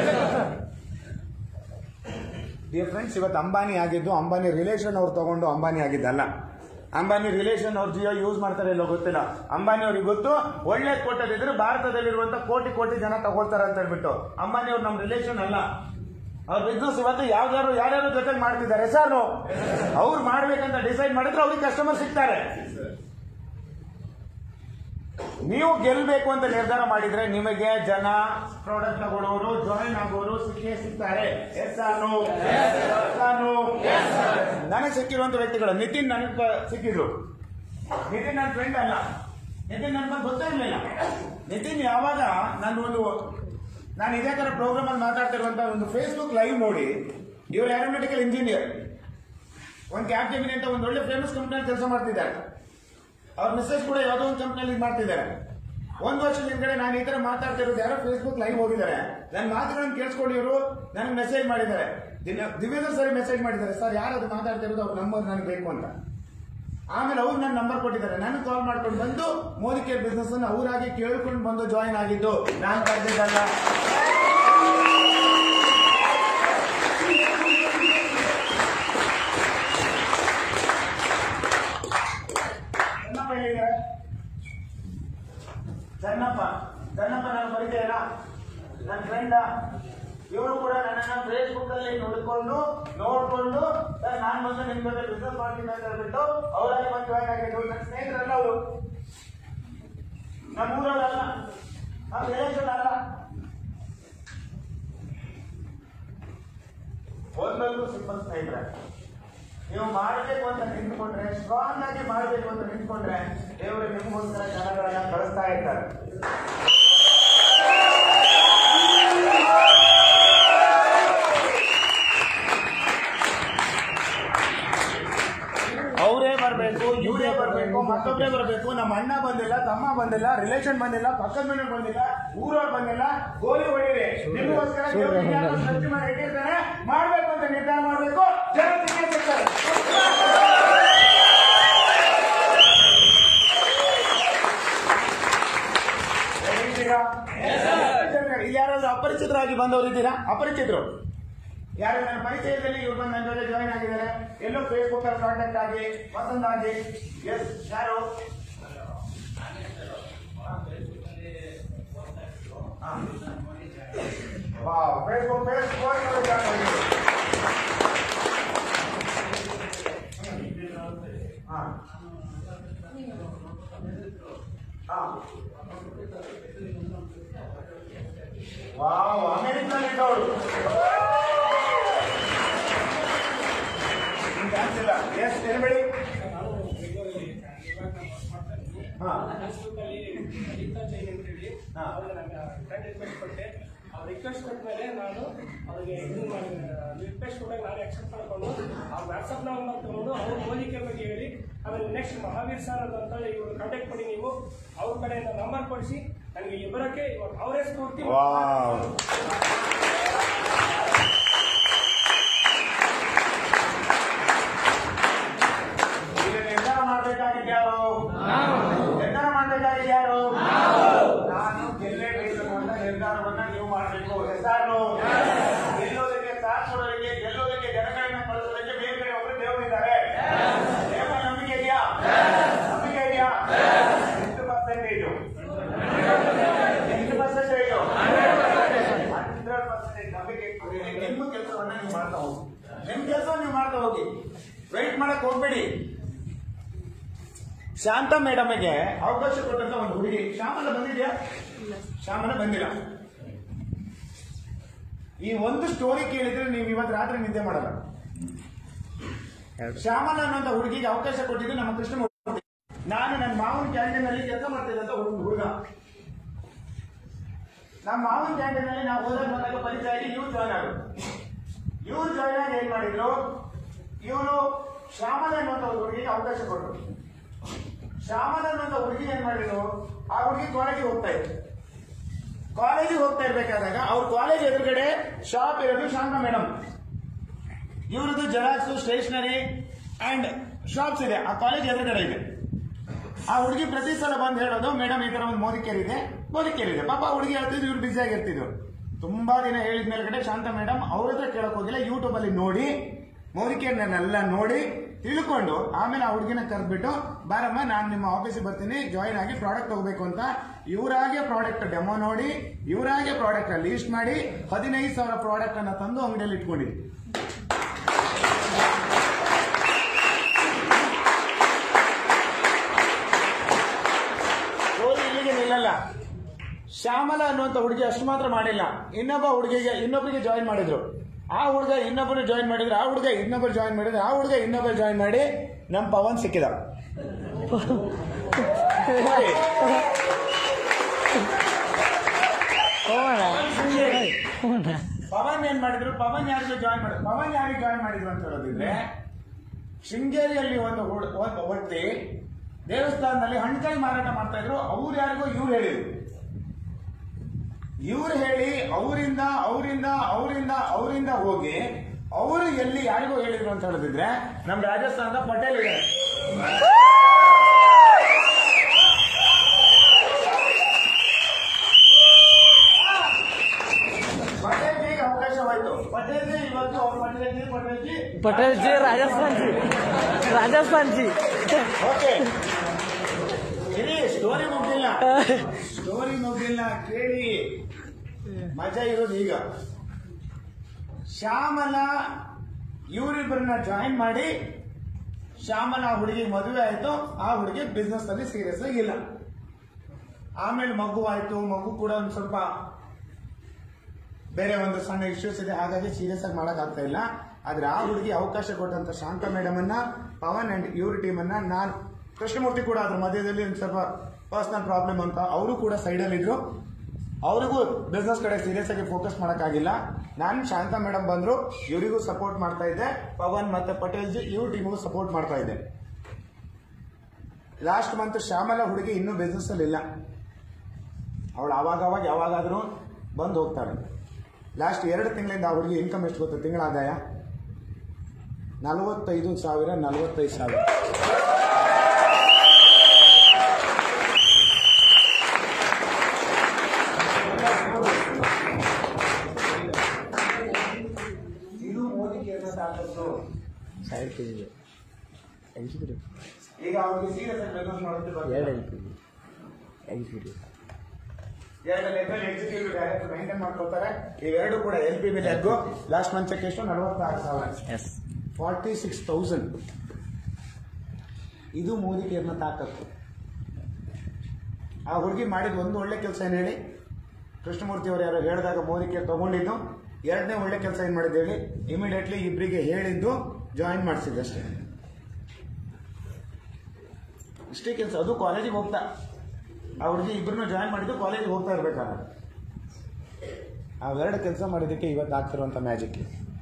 ಡಿಯರ್ ಫ್ರೆಂಡ್ಸ್ ಇವತ್ತು ಅಂಬಾನಿ ಆಗಿದ್ದು ಅಂಬಾನಿ ರಿಲೇಷನ್ ಅವ್ರು ತಗೊಂಡು ಅಂಬಾನಿ ಆಗಿದ್ದಲ್ಲ ಅಂಬಾನಿ ರಿಲೇಷನ್ ಅವ್ರು ಜಿಯೋ ಯೂಸ್ ಮಾಡ್ತಾರೆ ಇಲ್ಲೋ ಗೊತ್ತಿಲ್ಲ ಅಂಬಾನಿ ಅವ್ರಿಗೆ ಗೊತ್ತು ಒಳ್ಳೆ ಕೊಟ್ಟದಿದ್ರೆ ಭಾರತದಲ್ಲಿರುವಂತ ಕೋಟಿ ಕೋಟಿ ಜನ ತಗೊಳ್ತಾರೆ ಅಂತ ಹೇಳ್ಬಿಟ್ಟು ಅಂಬಾನಿ ಅವ್ರು ನಮ್ಮ ರಿಲೇಷನ್ ಅಲ್ಲ ಅವ್ರ ಬಿಸ್ನೆಸ್ ಇವತ್ತು ಯಾವ್ದಾರು ಯಾರ್ಯಾರು ಜೊತೆ ಮಾಡ್ತಿದ್ದಾರೆ ಸರ್ ಅವ್ರು ಮಾಡ್ಬೇಕಂತ ಡಿಸೈಡ್ ಮಾಡಿದ್ರೆ ಅವ್ರಿಗೆ ಕಸ್ಟಮರ್ ಸಿಗ್ತಾರೆ ನೀವು ಗೆಲ್ಬೇಕು ಅಂತ ನಿರ್ಧಾರ ಮಾಡಿದ್ರೆ ನಿಮಗೆ ಜನ ಪ್ರಾಡಕ್ಟ್ ತಗೊಳ್ಳೋರು ಜಾಯಿನ್ ಆಗೋರು ಸಿಕ್ಕೇ ಸಿಗ್ತಾರೆ ಎಸ್ ಆನು ಆನು ನನಗೆ ಸಿಕ್ಕಿರುವಂತ ವ್ಯಕ್ತಿಗಳು ನಿತಿನ್ ನನಗೆ ಪ- ಸಿಕ್ಕಿದ್ರು ನಿತಿನ್ ನನ್ನ ಫ್ರೆಂಡ್ ಅಲ್ಲ ನಿತಿನ್ ನನ್ನ ಬಗ್ಗೆ ಗೊತ್ತೇ ಇರಲಿಲ್ಲ ನಿತಿನ್ ಯಾವಾಗ ನಾನು ಒಂದು ನಾನು ಇದೇ ತರ ಪ್ರೋಗ್ರಾಮ್ ಅಲ್ಲಿ ಮಾತಾಡ್ತಿರುವಂತ ಒಂದು ಫೇಸ್ಬುಕ್ ಲೈವ್ ನೋಡಿ ಇವರು ಏರೋನಾಟಿಕಲ್ ಇಂಜಿನಿಯರ್ ಒಂದು ಕ್ಯಾಬ್ ಜಮೀನ್ ಅಂತ ಒಂದು ಒಳ್ಳೆ ಫೇಮಸ್ ಕಂಪ್ನಿಯಲ್ಲಿ ಕೆಲಸ ಮಾಡ್ತಿದ್ದಾರೆ ಅವ್ರ ಮೆಸೇಜ್ ಕೂಡ ಯಾವುದೋ ಒಂದು ಕಂಪ್ನಿಯಲ್ಲಿ ಮಾಡ್ತಿದ್ದಾರೆ ಒಂದು ವರ್ಷದ ಹಿಂದ್ಗಡೆ ನಾನು ಈ ತರ ಮಾತಾಡ್ತಿರೋದು ಯಾರೋ ಫೇಸ್ಬುಕ್ ಲೈವ್ ಹೋಗಿದ್ದಾರೆ ನನ್ನ ಮಾತುಗಳನ್ನು ಕೇಳಿಸ್ಕೊಂಡು ಇವರು ನನಗೆ ಮೆಸೇಜ್ ಮಾಡಿದ್ದಾರೆ ದಿನ ದಿವ್ಯದ ಸರಿ ಮೆಸೇಜ್ ಮಾಡಿದ್ದಾರೆ ಸರ್ ಯಾರು ಅದು ಮಾತಾಡ್ತಿರೋದು ಅವ್ರ ನಂಬರ್ ನನಗೆ ಬೇಕು ಅಂತ ಆಮೇಲೆ ಅವ್ರು ನನ್ನ ನಂಬರ್ ಕೊಟ್ಟಿದ್ದಾರೆ ನನಗೆ ಕಾಲ್ ಮಾಡ್ಕೊಂಡು ಬಂದು ಮೋದಿ ಕೇರ್ ಬಿಸ್ನೆಸ್ ಅನ್ನು ಅವರಾಗಿ ಕೇಳ್ಕೊಂಡು ಬಂದು ಜಾಯಿನ್ ಆಗಿದ್ದು ನಾನು ಕರೆದಿದ್ದಲ್ಲ ಚೆನ್ನಪ್ಪ ಎಲ್ಲಿದ್ದಾರೆ ಚೆನ್ನಪ್ಪ ಚನ್ನಪ್ಪ ನನ್ನ ಪರಿಚಯನಾ ನನ್ನ ಫ್ರೆಂಡ ಇವರು ಕೂಡ ನನ್ನನ್ನ ಫೇಸ್ಬುಕ್ ಅಲ್ಲಿ ನೋಡಿಕೊಂಡು ನೋಡ್ಕೊಂಡು ಸರ್ ನಾನ್ ಬಂದು ನಿಮ್ ಜೊತೆ ಬಿಸ್ನೆಸ್ ಮಾಡ್ತೀನಿ ಅಂತ ಹೇಳ್ಬಿಟ್ಟು ಅವರಾಗಿ ಬಂದು ಜಾಯ್ನ್ ಆಗಿದ್ದು ನನ್ನ ಸ್ನೇಹಿತರಲ್ಲ ಅವರು ನಮ್ಮ ಊರಲ್ಲ ನಮ್ಮ ರಿಲೇಷನ್ ಅಲ್ಲ ಒಂದೊಂದು ಸಿಂಪಲ್ ಸ್ನೇಹಿತರೆ ನೀವು ಮಾಡಬೇಕು ಅಂತ ನಿಂತ್ಕೊಂಡ್ರೆ ಸ್ಟ್ರಾಂಗ್ ಆಗಿ ಮಾಡಬೇಕು ಅಂತ ನಿಂತ್ಕೊಂಡ್ರೆ ದೇವರು ನಿಮಗೋಸ್ಕರ ಜನಗಳನ್ನ ಕಳಿಸ್ತಾ ಇರ್ತಾರೆ ಅವರೇ ಬರಬೇಕು ಇವರೇ ಬರಬೇಕು ಮತ್ತೊಬ್ಬರೇ ಬರಬೇಕು ನಮ್ಮ ಅಣ್ಣ ಬಂದಿಲ್ಲ ತಮ್ಮ ಬಂದಿಲ್ಲ ರಿಲೇಷನ್ ಬಂದಿಲ್ಲ ಪಕ್ಕದ ಮನೆ ಬಂದಿಲ್ಲ ಊರವ್ರು ಬಂದಿಲ್ಲ ಗೋಲಿ ಹೊಡೀರಿ ನಿಮಗೋಸ್ಕರ ದೇವ್ರು ಯಾಕೋ ಸೃಷ್ಟಿ ಮಾಡಿ ಇಟ್ಟಿರ್ತಾನೆ ಮಾಡ್ಬೇಕು ಅಂತ ನಿರ್ಧಾರ ಮಾಡಬೇಕು ಜನ ಸಿಕ್ಕೇ ಸಿಗ್ತಾರೆ ಹೇಗಿದ್ದೀರಾ? ಇಲ್ಲಿ ಯಾರಾದ್ರೂ ಅಪರಿಚಿತರಾಗಿ ಬಂದವರು ಇದ್ದೀರಾ ಅಪರಿಚಿತರು ಯಾರು ನನ್ನ ಪರಿಚಯದಲ್ಲಿ ಇವ್ರು ಬಂದು ನನ್ನ ಜೊತೆ ಜಾಯಿನ್ ಆಗಿದ್ದಾರೆ ಎಲ್ಲೋ ಫೇಸ್ಬುಕ್ ಅಲ್ಲಿ ಕಾಂಟ್ಯಾಕ್ಟ್ ಆಗಿ ವಸಂತ ಆಗಿ ಎಸ್ ಯಾರು ಫೇಸ್ಬುಕ್ ಫೇಸ್ಬುಕ್ ಹಾ ಹಾ ವಾವ್ ಅಮೆರಿಕನ್ ಇದ್ದವಳು ಚಾನ್ಸ್ ಇಲ್ಲ ಎಸ್ ಎಲ್ಬೇಡಿ ಹಾ ಹಾ. ರಿಕ್ವೆಸ್ಟ್ ಕೊಟ್ಟ ಮೇಲೆ ನಾನು ಅವ್ರಿಗೆ ಇದು ರಿಕ್ವೆಸ್ಟ್ ಕೊಟ್ಟಾಗ ನಾನು ಅಕ್ಸೆಪ್ಟ್ ಮಾಡ್ಕೊಂಡು ಅವ್ರ ವಾಟ್ಸಪ್ ನಂಬರ್ ತಗೊಂಡು ಅವ್ರ ಮೋದಿಕೆ ಬಗ್ಗೆ ಹೇಳಿ ಆಮೇಲೆ ನೆಕ್ಸ್ಟ್ ಮಹಾವೀರ್ ಸರ್ ಅಂತ ಇವ್ರು ಕಾಂಟ್ಯಾಕ್ಟ್ ಮಾಡಿ ನೀವು ಅವ್ರ ಕಡೆಯಿಂದ ನಂಬರ್ ಕೊಡಿಸಿ ನನಗೆ ಇಲ್ಲಿ ಬರೋಕ್ಕೆ ಇವಾಗ ಅವರೇ ಸ್ಫೂರ್ತಿ ವಾವ್ ಈಗ ನಿರ್ಧಾರ ಮಾಡ್ಬೇಕಾಗಿದ್ದು ಯಾರು ನಿರ್ಧಾರ ಮಾಡ್ಬೇಕಾಗಿದ್ದು ಯಾರು ನಾನು ಗೆಲ್ಲೇಬೇಕು ಅಂತ ನಿರ್ಧಾರವನ್ನ ನೀವು ಮಾಡಬೇಕು ಹೆಸರು ಗೆಲ್ಲೋದಕ್ಕೆ ಸಾಥ್ ಕೊಡೋದಕ್ಕೆ ಗೆಲ್ಲೋದಕ್ಕೆ ಜನಗಳನ್ನ ಕಳಿಸೋದಕ್ಕೆ ಬೇರೆ ಬೇರೆ ಒಬ್ಬರು ದೇವರಿದ್ದಾರೆ ದೇವರ ನಂಬಿಕೆ ಇದೆಯಾ ನಂಬಿಕೆ ಇದೆಯಾ ಎಷ್ಟು ಪರ್ಸೆಂಟೇಜು ಎಷ್ಟು ಪರ್ಸೆಂಟೇಜು ಹಂಡ್ರೆಡ್ ಪರ್ಸೆಂಟೇಜ್ ನಂಬಿಕೆ ಇಟ್ಕೊಂಡಿರಿ. ನಿಮ್ಮ ಕೆಲಸವನ್ನ ನೀವು ಮಾಡ್ತಾ ಹೋಗಿ ನಿಮ್ ಕೆಲಸ ನೀವು ಮಾಡ್ತಾ ಹೋಗಿ ವೆಯ್ಟ್ ಮಾಡಕ್ ಹೋಗ್ಬೇಡಿ ಶಾಂತ ಮೇಡಮ್ಗೆ ಅವಕಾಶ ಕೊಟ್ಟಂತ ಒಂದು ಹುಡುಗಿ ಶ್ಯಾಮಲ ಬಂದಿದ್ಯಾ ಶ್ಯಾಮಲ ಬಂದಿಲ್ಲ ಈ ಒಂದು ಸ್ಟೋರಿ ಕೇಳಿದ್ರೆ ನೀವು ಇವತ್ತು ರಾತ್ರಿ ನಿದ್ದೆ ಮಾಡಲ್ಲ ಶ್ಯಾಮಲ ಅನ್ನೋಂಥ ಹುಡುಗಿಗೆ ಅವಕಾಶ ಕೊಟ್ಟಿದ್ದು ನಮ್ಮ ಕೃಷ್ಣ ಮೂರ್ತಿ. ನಾನು ನನ್ನ ಮಾವನ ಕ್ಯಾಂಟೀನ್ ಅಲ್ಲಿ ಕೆಲಸ ಮಾಡ್ತಿದ್ದಂತ ಒಂದು ಹುಡುಗ ನಮ್ಮ ಮಾವನ ಕ್ಯಾಂಟೀನ್ ಅಲ್ಲಿ ನಾವು ಹೋದಾಗ ಬಂದಾಗ ಪರಿಚಯ ಆಗಿ ಇವ್ರು ಜಾಯ್ನ್ ಆದ್ರು ಇವ್ರು ಜಾಯ್ನ್ ಆಗಿ ಏನ್ ಮಾಡಿದ್ರು ಇವರು ಶ್ಯಾಮಲ ಅನ್ನುವಂತ ಒಂದು ಹುಡುಗಿಗೆ ಅವಕಾಶ ಕೊಟ್ಟರು ಶ್ಯಾಮಲ ಅನ್ನುವಂತ ಹುಡುಗಿ ಏನ್ ಮಾಡಿದ್ರು ಆ ಹುಡುಗಿ ಕಾಲೇಜಿಗೆ ಹೋಗ್ತಾ ಇದ್ರು ಕಾಲೇಜಿಗೆ ಹೋಗ್ತಾ ಇರ್ಬೇಕಾದಾಗ ಅವ್ರ ಕಾಲೇಜ್ ಎದುರುಗಡೆ ಶಾಪ್ ಇರೋದು ಶಾಂತ ಮೇಡಮ್ ಇವ್ರದ್ದು ಜೆರಾಕ್ಸ್ ಸ್ಟೇಷನರಿ ಅಂಡ್ ಶಾಪ್ಸ್ ಇದೆ ಆ ಕಾಲೇಜ್ ಎದುರುಗಡೆ ಇದೆ ಆ ಹುಡುಗಿ ಪ್ರತಿ ಸಲ ಬಂದು ಹೇಳೋದು ಮೇಡಮ್ ಈ ತರ ಒಂದು ಮೋದಿಕೇರಿದೆ ಮೋದಿಕೇರಿದೆ ಪಾಪ ಆ ಹುಡುಗಿ ಹೇಳ್ತಿದ್ರು ಇವ್ರು ಬ್ಯುಸಿ ಆಗಿರ್ತಿದ್ರು ತುಂಬಾ ದಿನ ಹೇಳಿದ ಮೇಲ್ಗಡೆ ಶಾಂತ ಮೇಡಮ್ ಅವ್ರ ಹತ್ರ ಕೇಳಕ್ ಹೋಗಿಲ್ಲ ಯೂಟ್ಯೂಬ್ ಅಲ್ಲಿ ನೋಡಿ ಮೋದಿಕೇರ್ನೆಲ್ಲ ನೋಡಿ ತಿಳ್ಕೊಂಡು ಆಮೇಲೆ ಆ ಹುಡುಗಿನ ಕರೆದ್ಬಿಟ್ಟು ಬಾರಮ್ಮ ನಾನು ನಿಮ್ಮ ಆಫೀಸಿಗೆ ಬರ್ತೀನಿ ಜಾಯಿನ್ ಆಗಿ ಪ್ರಾಡಕ್ಟ್ ತಗೋಬೇಕು ಅಂತ ಇವರಾಗೆ ಪ್ರಾಡಕ್ಟ್ ಡೆಮೋ ನೋಡಿ ಇವರಾಗೆ ಪ್ರಾಡಕ್ಟ್ ಲೀಸ್ಟ್ ಮಾಡಿ ಹದಿನೈದು ಸಾವಿರ ಪ್ರಾಡಕ್ಟ್ ಅನ್ನ ತಂದು ಅಂಗಡಿಯಲ್ಲಿ ಇಟ್ಕೊಂಡಿದ್ವಿ ಸ್ಟೋರಿ ಇಲ್ಲಿಗೆ ನಿಲ್ಲಲ್ಲ ಶ್ಯಾಮಲ ಅನ್ನುವಂಥ ಹುಡುಗಿ ಅಷ್ಟು ಮಾತ್ರ ಮಾಡಿಲ್ಲ ಇನ್ನೊಬ್ಬ ಹುಡುಗಿಗೆ ಇನ್ನೊಬ್ಬರಿಗೆ ಜಾಯಿನ್ ಮಾಡಿದ್ರು ಆ ಹುಡುಗ ಇನ್ನೊಬ್ಬರು ಜಾಯಿನ್ ಮಾಡಿದ್ರು ಆ ಹುಡುಗ ಇನ್ನೊಬ್ಬರು ಜಾಯಿನ್ ಮಾಡಿದ್ರು ಆ ಹುಡುಗ ಇನ್ನೊಬ್ಬರು ಜಾಯಿನ್ ಮಾಡಿ ನಮ್ ಪವನ್ ಸಿಕ್ಕಿದ ನೋಡಿ, ಪವನ್ ಏನ್ ಮಾಡಿದ್ರು ಪವನ್ ಯಾರಿಗೂ ಜಾಯಿನ್ ಮಾಡಿದ್ರು ಪವನ್ ಯಾರಿಗೆ ಜಾಯಿನ್ ಮಾಡಿದ್ರು ಅಂತ ಹೇಳೋದಿದ್ರೆ ಶೃಂಗೇರಿಯಲ್ಲಿ ಒಂದು ಹುಡ್- ಒಂದು ವ್ಯಕ್ತಿ ದೇವಸ್ಥಾನದಲ್ಲಿ ಹಣ್ಕಾಯಿ ಮಾರಾಟ ಮಾಡ್ತಾ ಇದ್ರು ಅವ್ರು ಯಾರಿಗೋ ಇವ್ರು ಹೇಳಿದ್ರು ಇವ್ರು ಹೇಳಿ ಅವರಿಂದ ಅವರಿಂದ ಅವರಿಂದ ಅವರಿಂದ ಹೋಗಿ ಅವರು ಎಲ್ಲಿ ಯಾರಿಗೋ ಹೇಳಿದ್ರು ಅಂತ ಹೇಳಿದ್ರೆ ನಮ್ ರಾಜಸ್ಥಾನದ ಪಟೇಲ್ ಇದೆ ಪಟೇಲ್ಜಿಗೆ ಅವಕಾಶವಾಯ್ತು ಪಟೇಲ್ಜಿ ಇವತ್ತು ಅವ್ರ ಪಟೇಲ್ಜಿ ಪಟೇಲ್ಜಿ पटेल जी राजस्थान जी राजस्थान जी ಓಕೆ ಇಡೀ ಸ್ಟೋರಿ ಮುಗಿದಿಲ್ಲ ಸ್ಟೋರಿ ಮುಗಿಲ್ಲ ಕೇಳಿ ಮಜಾ ಇರೋದು ಈಗ ಶ್ಯಾಮಲ ಇವರಿಬ್ಬರನ್ನ ಜಾಯಿನ್ ಮಾಡಿ ಶ್ಯಾಮಲ ಆ ಹುಡುಗಿ ಮದುವೆ ಆಯ್ತು ಆ ಹುಡುಗಿ ಬಿಸ್ನೆಸ್ ಅಲ್ಲಿ ಸೀರಿಯಸ್ ಇಲ್ಲ ಆಮೇಲೆ ಮಗು ಆಯ್ತು ಮಗು ಕೂಡ ಒಂದ್ ಸ್ವಲ್ಪ ಬೇರೆ ಒಂದು ಸಣ್ಣ ಇಶ್ಯೂಸ್ ಇದೆ ಹಾಗಾಗಿ ಸೀರಿಯಸ್ ಆಗಿ ಮಾಡಕ್ ಆಗ್ತಾ ಇಲ್ಲ ಆದ್ರೆ ಆ ಹುಡುಗಿ ಅವಕಾಶ ಕೊಟ್ಟಂತ ಶಾಂತ ಮೇಡಮ್ ಅನ್ನ ಪವನ್ ಅಂಡ್ ಇವ್ರ ಟೀಮ್ ಅನ್ನ ನಾನ್ ಕೃಷ್ಣಮೂರ್ತಿ ಕೂಡ ಅದ್ರ ಮಧ್ಯದಲ್ಲಿ ಒಂದು ಸ್ವಲ್ಪ ಪರ್ಸನಲ್ ಪ್ರಾಬ್ಲಮ್ ಅಂತ ಅವರು ಕೂಡ ಸೈಡಲ್ಲಿ ಇದ್ರು ಅವರಿಗೂ ಬಿಸ್ನೆಸ್ ಕಡೆ ಸೀರಿಯಸ್ ಆಗಿ ಫೋಕಸ್ ಮಾಡೋಕ್ಕಾಗಿಲ್ಲ ನಾನು ಶಾಂತ ಮೇಡಮ್ ಬಂದ್ರು ಇವರಿಗೂ ಸಪೋರ್ಟ್ ಮಾಡ್ತಾ ಇದ್ದೆ ಪವನ್ ಮತ್ತೆ ಪಟೇಲ್ ಜಿ ಇವ್ರ ಟೀಮಿಗೂ ಸಪೋರ್ಟ್ ಮಾಡ್ತಾ ಇದ್ದೆ ಲಾಸ್ಟ್ ಮಂತ್ ಶ್ಯಾಮಲ ಹುಡುಗಿ ಇನ್ನೂ ಬಿಸ್ನೆಸ್ ಅಲ್ಲಿ ಇಲ್ಲ ಅವಳು ಅವಾಗ ಅವಾಗ ಯಾವಾಗಾದ್ರೂ ಬಂದು ಹೋಗ್ತಾಳೆ ಲಾಸ್ಟ್ ಎರಡು ತಿಂಗಳಿಂದ ಆ ಹುಡುಗಿ ಇನ್ಕಮ್ ಎಷ್ಟು ಗೊತ್ತಾ ತಿಂಗಳ ಆದಾಯ ನಲವತ್ತೈದು ಸಾವಿರ ನಲವತ್ತೈದು ಸಾವಿರ ಇದು ಮೋದಿ ಕೇಂದ್ರ ತಾಕತ್ತು ಸೈಡ್ ಕೆ ಜಿ ಎಕ್ಸಿಕ್ಯೂಟಿವ್ ಈಗ ಅವ್ರಿಗೆ ಸೀರಿಯಸ್ ಆಗಿ ಬಿಸ್ನೆಸ್ ಮಾಡೋದು ಎರಡು ಎಲ್ ಪಿ ಜಿ ಎಕ್ಸಿಕ್ಯೂಟಿವ್ ಎರಡು ಲೆವೆಲ್ ಎಕ್ಸಿಕ್ಯೂಟಿವ್ ಡೈರೆಕ್ಟರ್ ಮೈಂಟೈನ್ ಮಾಡ್ಕೊಳ್ತಾರೆ ಇವೆರಡು ಕೂಡ L P B leg last month check ಎಷ್ಟು ನಲವತ್ತಾರು ಸಾವಿರ ಎಸ್ ಫಾರ್ಟಿ ಸಿಕ್ಸ್ ತೌಸಂಡ್ ಇದು ಮೋದಿ ಕೇರ್ನ ತಾಕತ್ತು ಆ ಹುಡುಗಿ ಮಾಡಿದ ಒಂದು ಒಳ್ಳೆ ಕೆಲಸ ಏನು ಹೇಳಿ ಕೃಷ್ಣಮೂರ್ತಿ ಅವರು ಯಾರೋ ಹೇಳಿದಾಗ ಮೋದಿ ಕೇರ್ ತಗೊಂಡಿದ್ದು ಎರಡನೇ ಒಳ್ಳೆ ಕೆಲಸ ಏನು ಮಾಡಿದ್ದು ಹೇಳಿ ಇಮಿಡಿಯೇಟ್ಲಿ ಇಬ್ಬರಿಗೆ ಹೇಳಿದ್ದು ಜಾಯಿನ್ ಮಾಡಿಸಿದ್ದು ಅಷ್ಟೇ ಇಷ್ಟೇ ಕೆಲಸ ಅದು ಕಾಲೇಜಿಗೆ ಹೋಗ್ತಾ ಆ ಹುಡುಗಿ ಇಬ್ಬರನ್ನು ಜಾಯಿನ್ ಮಾಡಿದ್ದು ಕಾಲೇಜಿಗೆ ಹೋಗ್ತಾ ಇರ್ಬೇಕಾದ್ರೆ ಅವೆರಡು ಕೆಲಸ ಮಾಡಿದ್ದಕ್ಕೆ ಇವತ್ತು ಆಗ್ತಿರುವಂಥ ಮ್ಯಾಜಿಕ್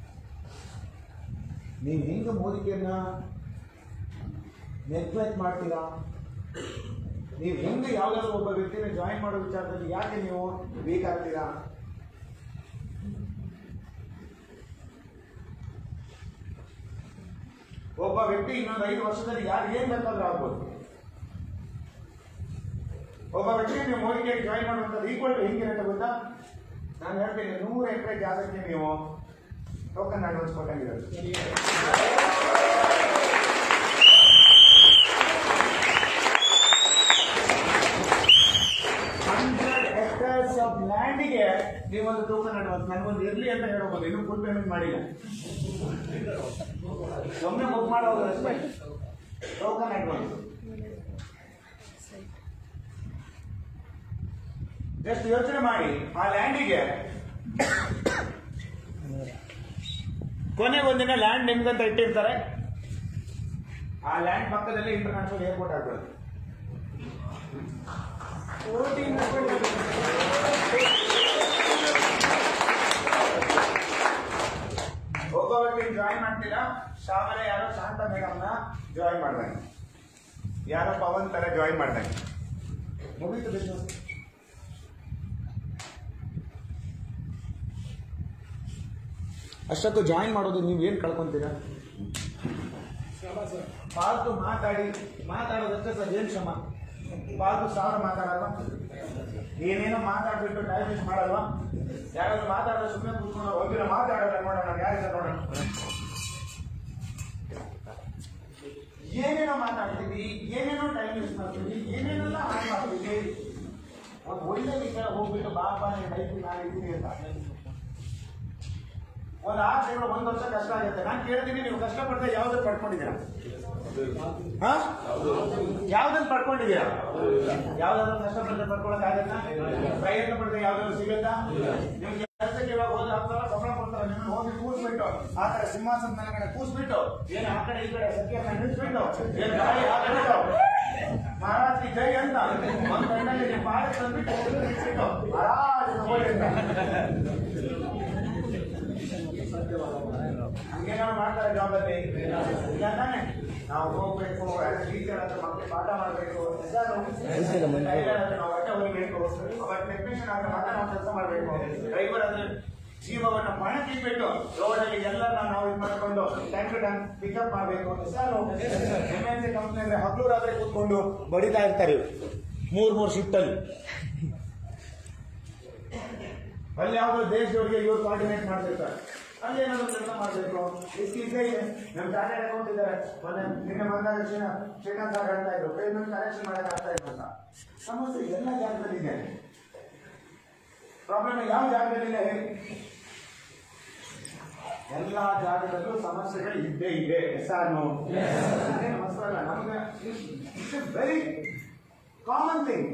ನೀವು ಹೆಂಗೆ ಮೋದಿಕೆಯನ್ನ ನೆಗ್ಲೆಕ್ಟ್ ಮಾಡ್ತೀರಾ ನೀವು ಹೆಂಗೆ ಯಾವ್ದಾದ್ರು ಒಬ್ಬ ವ್ಯಕ್ತಿನ ಜಾಯಿನ್ ಮಾಡೋ ವಿಚಾರದಲ್ಲಿ ಯಾಕೆ ನೀವು ವೀಕ್ ಆಗ್ತೀರಾ ಒಬ್ಬ ವ್ಯಕ್ತಿ ಇನ್ನೊಂದು ಐದು ವರ್ಷದಲ್ಲಿ ಯಾರು ಏನ್ ಬೇಕಾದ್ರೂ ಆಗ್ಬೋದು ಒಬ್ಬ ವ್ಯಕ್ತಿ ನೀವು ಮೋದಿಗೆ ಜಾಯಿನ್ ಮಾಡುವಂಥದ್ದು ಈಕ್ವಲ್ ಟು ಹೆಂಗಿರುತ್ತೆ ಗೊತ್ತಾ ನಾನು ಹೇಳ್ತೀನಿ ನೂರು ಎಕರೆ ಜಾಗಕ್ಕೆ ನೀವು ಟೋಕನ್ ಅಡ್ವಾನ್ಸ್ ಕೊಟ್ಟಂಗಿರೋದು ಹಂಡ್ರೆಡ್ ಎಕರ್ಸ್ ಆಫ್ ಲ್ಯಾಂಡಿಗೆ ನೀವೊಂದು ಟೋಕನ್ ಅಡ್ವಾನ್ಸ್ ನನಗೊಂದು ಇರ್ಲಿ ಅಂತ ಹೇಳ್ಬೋದು ಇನ್ನೂ ಫುಲ್ ಪೇಮೆಂಟ್ ಮಾಡಿಲ್ಲ ಒಮ್ಮೆ ಬುಕ್ ಮಾಡೋದು ಅಷ್ಟೇ ಟೋಕನ್ ಅಡ್ವಾನ್ಸ್ ಜಸ್ಟ್ ಯೋಚನೆ ಮಾಡಿ ಆ ಲ್ಯಾಂಡಿಗೆ ಕೊನೆಗೆ ಒಂದಿನ ಲ್ಯಾಂಡ್ ನಿಮ್ಗಂತ ಇಟ್ಟಿರ್ತಾರೆ ಆ ಲ್ಯಾಂಡ್ ಪಕ್ಕದಲ್ಲಿ ಇಂಟರ್ನ್ಯಾಷನಲ್ ಏರ್ಪೋರ್ಟ್ ಆಗ್ತದೆ ಕೋಟಿ ಮುಖಂಡರು ಒಬ್ಬ ವ್ಯಕ್ತಿ ಜಾಯಿನ್ ಮಾಡ್ತೀರಾ ಶಾಮಲ ಯಾರೋ ಶಾಂತ ಮೇಡಮ್ನ ಜಾಯಿನ್ ಮಾಡ್ದಂಗೆ ಯಾರೋ ಪವನ್ ತರ ಜಾಯಿನ್ ಮಾಡ್ದಂಗೆ ಮುಗೀತು ಬಿಸ್ನೆಸ್ ಅಷ್ಟಕ್ಕೂ ಜಾಯಿನ್ ಮಾಡೋದು ನೀವು ಏನು ಕಳ್ಕೊಂತೀರಾ ಶ್ರಮ ಸರ್ ಫಾಲ್ತು ಮಾತಾಡಿ ಮಾತಾಡೋದಷ್ಟೇ ಸರ್ ಏನು ಶ್ರಮ ಫಾಲ್ತು ಸಾವಿರ ಮಾತಾಡಲ್ವಾ ಏನೇನೋ ಮಾತಾಡ್ಬಿಟ್ಟು ಟೈಮ್ ವೇಸ್ಟ್ ಮಾಡಲ್ವಾ ಯಾರಾದ್ರೂ ಮಾತಾಡೋ ಸುಮ್ಮನೆ ಕೂತ್ಕೊಂಡು ಹೋಗಿರೋ ಮಾತಾಡೋಣ ನೋಡೋಣ ಯಾರಿದ್ದಾರೆ ನೋಡೋಣ ಏನೇನೋ ಮಾತಾಡ್ತೀವಿ ಏನೇನೋ ಟೈಮ್ ವೇಸ್ಟ್ ಮಾಡ್ತೀವಿ ಏನೇನೆಲ್ಲ ಹಾಳು ಮಾಡ್ತೀವಿ ಒಂದು ಒಳ್ಳೆ ವಿಷಯ ಹೋಗ್ಬಿಟ್ಟು ಬಾಪ ನೀನು ಲೈಫ್ ನಾನು ಇದ್ದೀನಿ ಅಂತ ಒಂದು ಆರು ತಿಂಗಳು ಒಂದು ವರ್ಷ ಕಷ್ಟ ಆಗುತ್ತೆ ನಾನು ಕೇಳ್ತೀನಿ ನೀವು ಕಷ್ಟಪಟ್ಟರೆ ಯಾವ್ದು ಪಡ್ಕೊಂಡಿದ್ದೀರಾ ಹಾ ಯಾವ್ದನ್ನ ಪಡ್ಕೊಂಡಿದ್ದೀರಾ ಯಾವ್ದಾದ್ರು ಕಷ್ಟಪಟ್ಟರೆ ಪಡ್ಕೊಳಕ್ ಆಗತ್ತಾ ಪ್ರಯತ್ನ ಪಟ್ಟರೆ ಯಾವ್ದಾದ್ರು ಸಿಗುತ್ತಾ ನಿಮ್ಗೆ ಕೆಲಸಕ್ಕೆ ಇವಾಗ ಹೋದ್ರೆ ಹತ್ತು ಸಾವಿರ ಸಂಬಳ ಕೊಡ್ತಾರೆ ನಿಮ್ಮನ್ನ ಹೋಗಿ ಕೂಸ್ಬಿಟ್ಟು ಆ ಕಡೆ ಸಿಂಹಾಸನ ಕಡೆ ಕೂಸ್ಬಿಟ್ಟು ಏನು ಆ ಕಡೆ ಈ ಕಡೆ ಸತ್ಯನ ನಿಲ್ಸ್ಬಿಟ್ಟು ಏನು ಗಾಳಿ ಹಾಕ್ಬಿಟ್ಟು ಮಹಾರಾಜ್ ಜೈ ಅಂತ ಒಂದು ಗಂಟೆಗೆ ನೀವು ಪಾಡ ತಂದ್ಬಿಟ್ಟು ಹೋಗಿ ನಿಲ್ಸ್ಬಿಟ್ಟು ಮಹಾರಾಜ್ ತಗೊಳ್ಳಿ ಅಂತ ಹಂಗೇನಾದ್ರು ಮಾಡ್ತಾರೆ ಜಾಬ್ ಅಲ್ಲಿ ಇಲ್ಲ ತಾನೆ ನಾವು ಹೋಗ್ಬೇಕು ಟೀಚರ್ ಹತ್ರ ಮಕ್ಕಳು ಪಾಠ ಮಾಡಬೇಕು ಟೈಲರ್ ಹತ್ರ ನಾವು ಬಟ್ಟೆ ಹೊಲಿಬೇಕು ಅವತ್ತು ಟೆಕ್ನಿಷಿಯನ್ ಹತ್ರ ಮತ್ತೆ ನಾವು ಕೆಲಸ ಮಾಡಬೇಕು ಡ್ರೈವರ್ ಹತ್ರ ಜೀವವನ್ನ ಪಣಕ್ಕಿಟ್ಬಿಟ್ಟು ರೋಡಲ್ಲಿ ಎಲ್ಲರನ್ನ ನಾವು ಇದು ಮಾಡ್ಕೊಂಡು ಟೈಮ್ ಟು ಟೈಮ್ ಪಿಕಪ್ ಮಾಡಬೇಕು sir M N C company ಅಂದ್ರೆ ಹಗ್ಲೂರಾದ್ರೆ ಕೂತ್ಕೊಂಡು ಬಡಿತಾ ಇರ್ತಾರೆ ಇವ್ರು. ಮೂರ್ ಮೂರ್ ಶಿಫ್ಟ್ ಅಲ್ಲಿ ಅಲ್ಲಿ ಯಾವ್ದೋ ದೇಶದವ್ರಿಗೆ ಇವ್ರು ಕೋಆರ್ಡಿನೇಟ್ ಮಾಡ್ತಿರ್ತಾರೆ ಅಲ್ಲಿ ಏನಾದ್ರು ಕೆಲಸ ಮಾಡಬೇಕು ಎಷ್ಟು ಇದ್ದೇ ಇದೆ ನಮ್ಮ ಚಾರ್ಟೆಡ್ ಅಕೌಂಟ್ ಇದ್ದಾರೆ ಮೊನ್ನೆ ನಿನ್ನೆ ಬಂದಾಗ ಶ್ರೀನಾ ಶ್ರೀಕಾಂತ್ ಸರ್ ಹೇಳ್ತಾ ಇದ್ರು ಪೇಮೆಂಟ್ ಕಲೆಕ್ಷನ್ ಮಾಡಕ್ ಆಗ್ತಾ ಇಲ್ಲ ಅಂತ ಸಮಸ್ಯೆ ಎಲ್ಲ ಜಾಗದಲ್ಲಿ ಇದೆ ಪ್ರಾಬ್ಲಮ್ ಯಾವ ಜಾಗದಲ್ಲಿ ಇಲ್ಲ ಹೇಳಿ ಎಲ್ಲ ಜಾಗದಲ್ಲೂ ಸಮಸ್ಯೆಗಳು ಇದ್ದೇ ಇದೆ ಸಾನು ಅದೇನು ಹೊಸದಲ್ಲ ನಮಗೆ ಇಟ್ಸ್ ವೆರಿ ಕಾಮನ್ ಥಿಂಗ್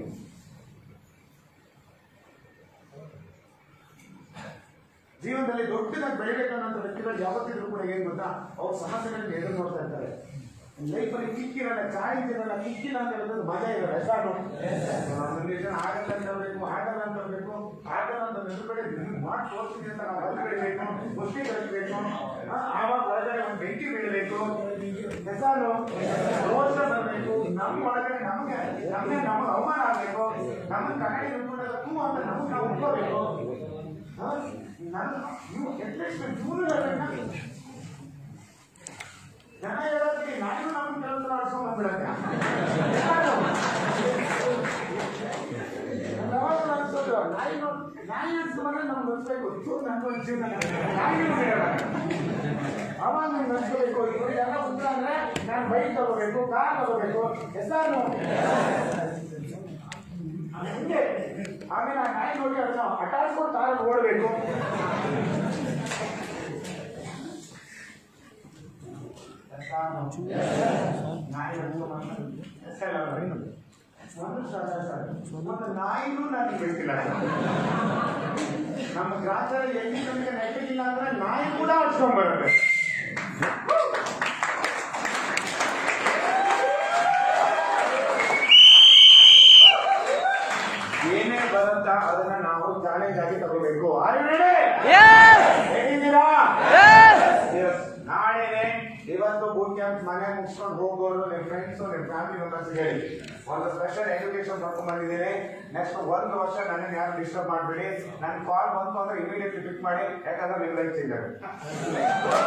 ಜೀವನದಲ್ಲಿ ದೊಡ್ಡದಾಗಿ ಬೆಳಿಬೇಕು ಅನ್ನೋ ವ್ಯಕ್ತಿಗಳು ಯಾವತ್ತಿದ್ರು ಕೂಡ ಏನ್ ಗೊತ್ತಾ ಅವ್ರ ಸಮಸ್ಯೆಗಳನ್ನ ಎದುರು ನೋಡ್ತಾ ಇರ್ತಾರೆ ಲೈಫಲ್ಲಿ ಕಿಕ್ಕಿರಲ್ಲ ಚಾಯ್ ಇರಲ್ಲ ಕಿಕ್ಕಿಲ್ಲ ಅಂತ ಹೇಳಿದ್ರೆ ಮಜಾ ಇರಲ್ಲ ಸಾಕು ಒಂದೊಂದು ಜನ ಆಗಲ್ಲ ಅಂತ ಹೇಳ್ಬೇಕು ಆಗಲ್ಲ ಅಂತ ಹೇಳ್ಬೇಕು ಆಗಲ್ಲ ಅಂತ ಎದುರುಗಡೆ ಮಾಡಿ ತೋರಿಸ್ತೀನಿ ಅಂತ ನಾವು ಅಲ್ಲಿ ಬೆಳಿಬೇಕು ಮುಷ್ಟಿ ಬೆಳಿಬೇಕು ಆವಾಗ ಹೊರಗಡೆ ಒಂದು ಬೆಂಕಿ ಬೀಳಬೇಕು ಹೆಸರು ರೋಷ ಬರಬೇಕು ನಮ್ಮ ಒಳಗಡೆ ನಮಗೆ ನಮಗೆ ನಮಗೆ ಅವಮಾನ ಆಗಬೇಕು ನಮಗೆ ಕನ್ನಡಿ ನಿಂತ್ಕೊಂಡಾಗ ಹ್ಞೂ ಅಂತ ನಮಗೆ ನಾವು ಉಟ್ಕೋಬೇಕು ನಾನು ನೀವು ಎಟ್ಲೀಸ್ಟ್ ಜೂನ್ ಜನ ಹೇಳೋದಕ್ಕೆ ನಾನು ನಮ್ಮ ಕೆಲಸ ಆಡ್ಸ್ಕೊಂಡ್ ಬಂದ್ಬಿಡಕ್ಕೆ ಯಾವಾಗಲೂ ಅನ್ಸೋದು ನಾಯಿ ನೋಡ್ ನಾಯಿ ಅನ್ಸ್ಕೊಂಡ್ರೆ ನಮ್ಗೆ ಅನ್ಸ್ಬೇಕು ಚೂರು ನನ್ನ ಜೀವನ ನಾಯಿ ಹೇಳಲ್ಲ ಅವಾಗ ನಿಮ್ಗೆ ಅನ್ಸ್ಕೋಬೇಕು ಇವ್ರು ಎಲ್ಲ ಉತ್ತರ ಅಂದ್ರೆ ನಾನು ಬೈಕ್ ತಗೋಬೇಕು ಕಾರ್ ತಗೋಬೇಕು ಹೆಸರು ಹಿಂಗೆ ಆಮೇಲೆ ಆ ನಾಯಿ ನೋಡಿ ಅದನ್ನ ಹಠಾಸ್ಕೊಂಡು ಕಾರಲ್ಲಿ ಓಡಬೇಕು ನಾಯಿ ಒಂದು ನಾಯಿನೂ ನನಗೆ ಬೇಕಿಲ್ಲ ನಮ್ಮ ಗ್ರಾಚಾರ ಎಲ್ಲಿ ನಮಗೆ ನೆಟ್ಟಿಲ್ಲ ಅಂದ್ರೆ ನಾಯಿ ಕೂಡ ಹಚ್ಕೊಂಡ್ ಬರುತ್ತೆ ಏನೇ ಬರುತ್ತಾ ಅದನ್ನ ನಾವು ಚಾಲೆಂಜ್ ಆಗಿ ತಗೋಬೇಕು ಹೇಗಿದ್ದೀರಾ Yes. ನಾಳೆನೆ ಇವತ್ತು ಬೂಟ್ ಕ್ಯಾಂಪ್ ಮನೆ ಮುಗಿಸ್ಕೊಂಡು ಹೋಗೋರು ನಿಮ್ಮ ಫ್ರೆಂಡ್ಸ್ ನಿಮ್ಮ ಫ್ಯಾಮಿಲಿ ಮೆಂಬರ್ಸ್ ಹೇಳಿ ಒಂದು ಸ್ಪೆಷಲ್ ಎಜುಕೇಶನ್ ಕರ್ಕೊಂಡ್ ಬಂದಿದ್ದೀನಿ ನೆಕ್ಸ್ಟ್ ಒಂದು ವರ್ಷ ನನ್ನ ಯಾರು ಡಿಸ್ಟರ್ಬ್ ಮಾಡಬೇಡಿ ನನ್ನ ಕಾಲ್ ಬಂತು ಅಂದ್ರೆ ಇಮಿಡಿಯೇಟ್ಲಿ ಪಿಕ್ ಮಾಡಿ ಯಾಕಂದ್ರೆ ನಿಮ್ಮ ಲೈಫ್ ಚೇಂಜ್ ಆಗುತ್ತೆ